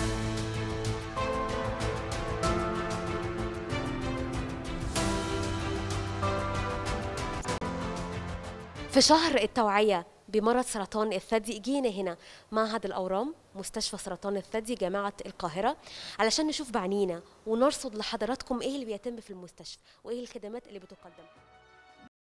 في شهر التوعية بمرض سرطان الثدي جينا هنا معهد الأورام مستشفى سرطان الثدي جامعة القاهرة علشان نشوف بعنينا ونرصد لحضراتكم إيه اللي بيتم في المستشفى وإيه الخدمات اللي بتقدم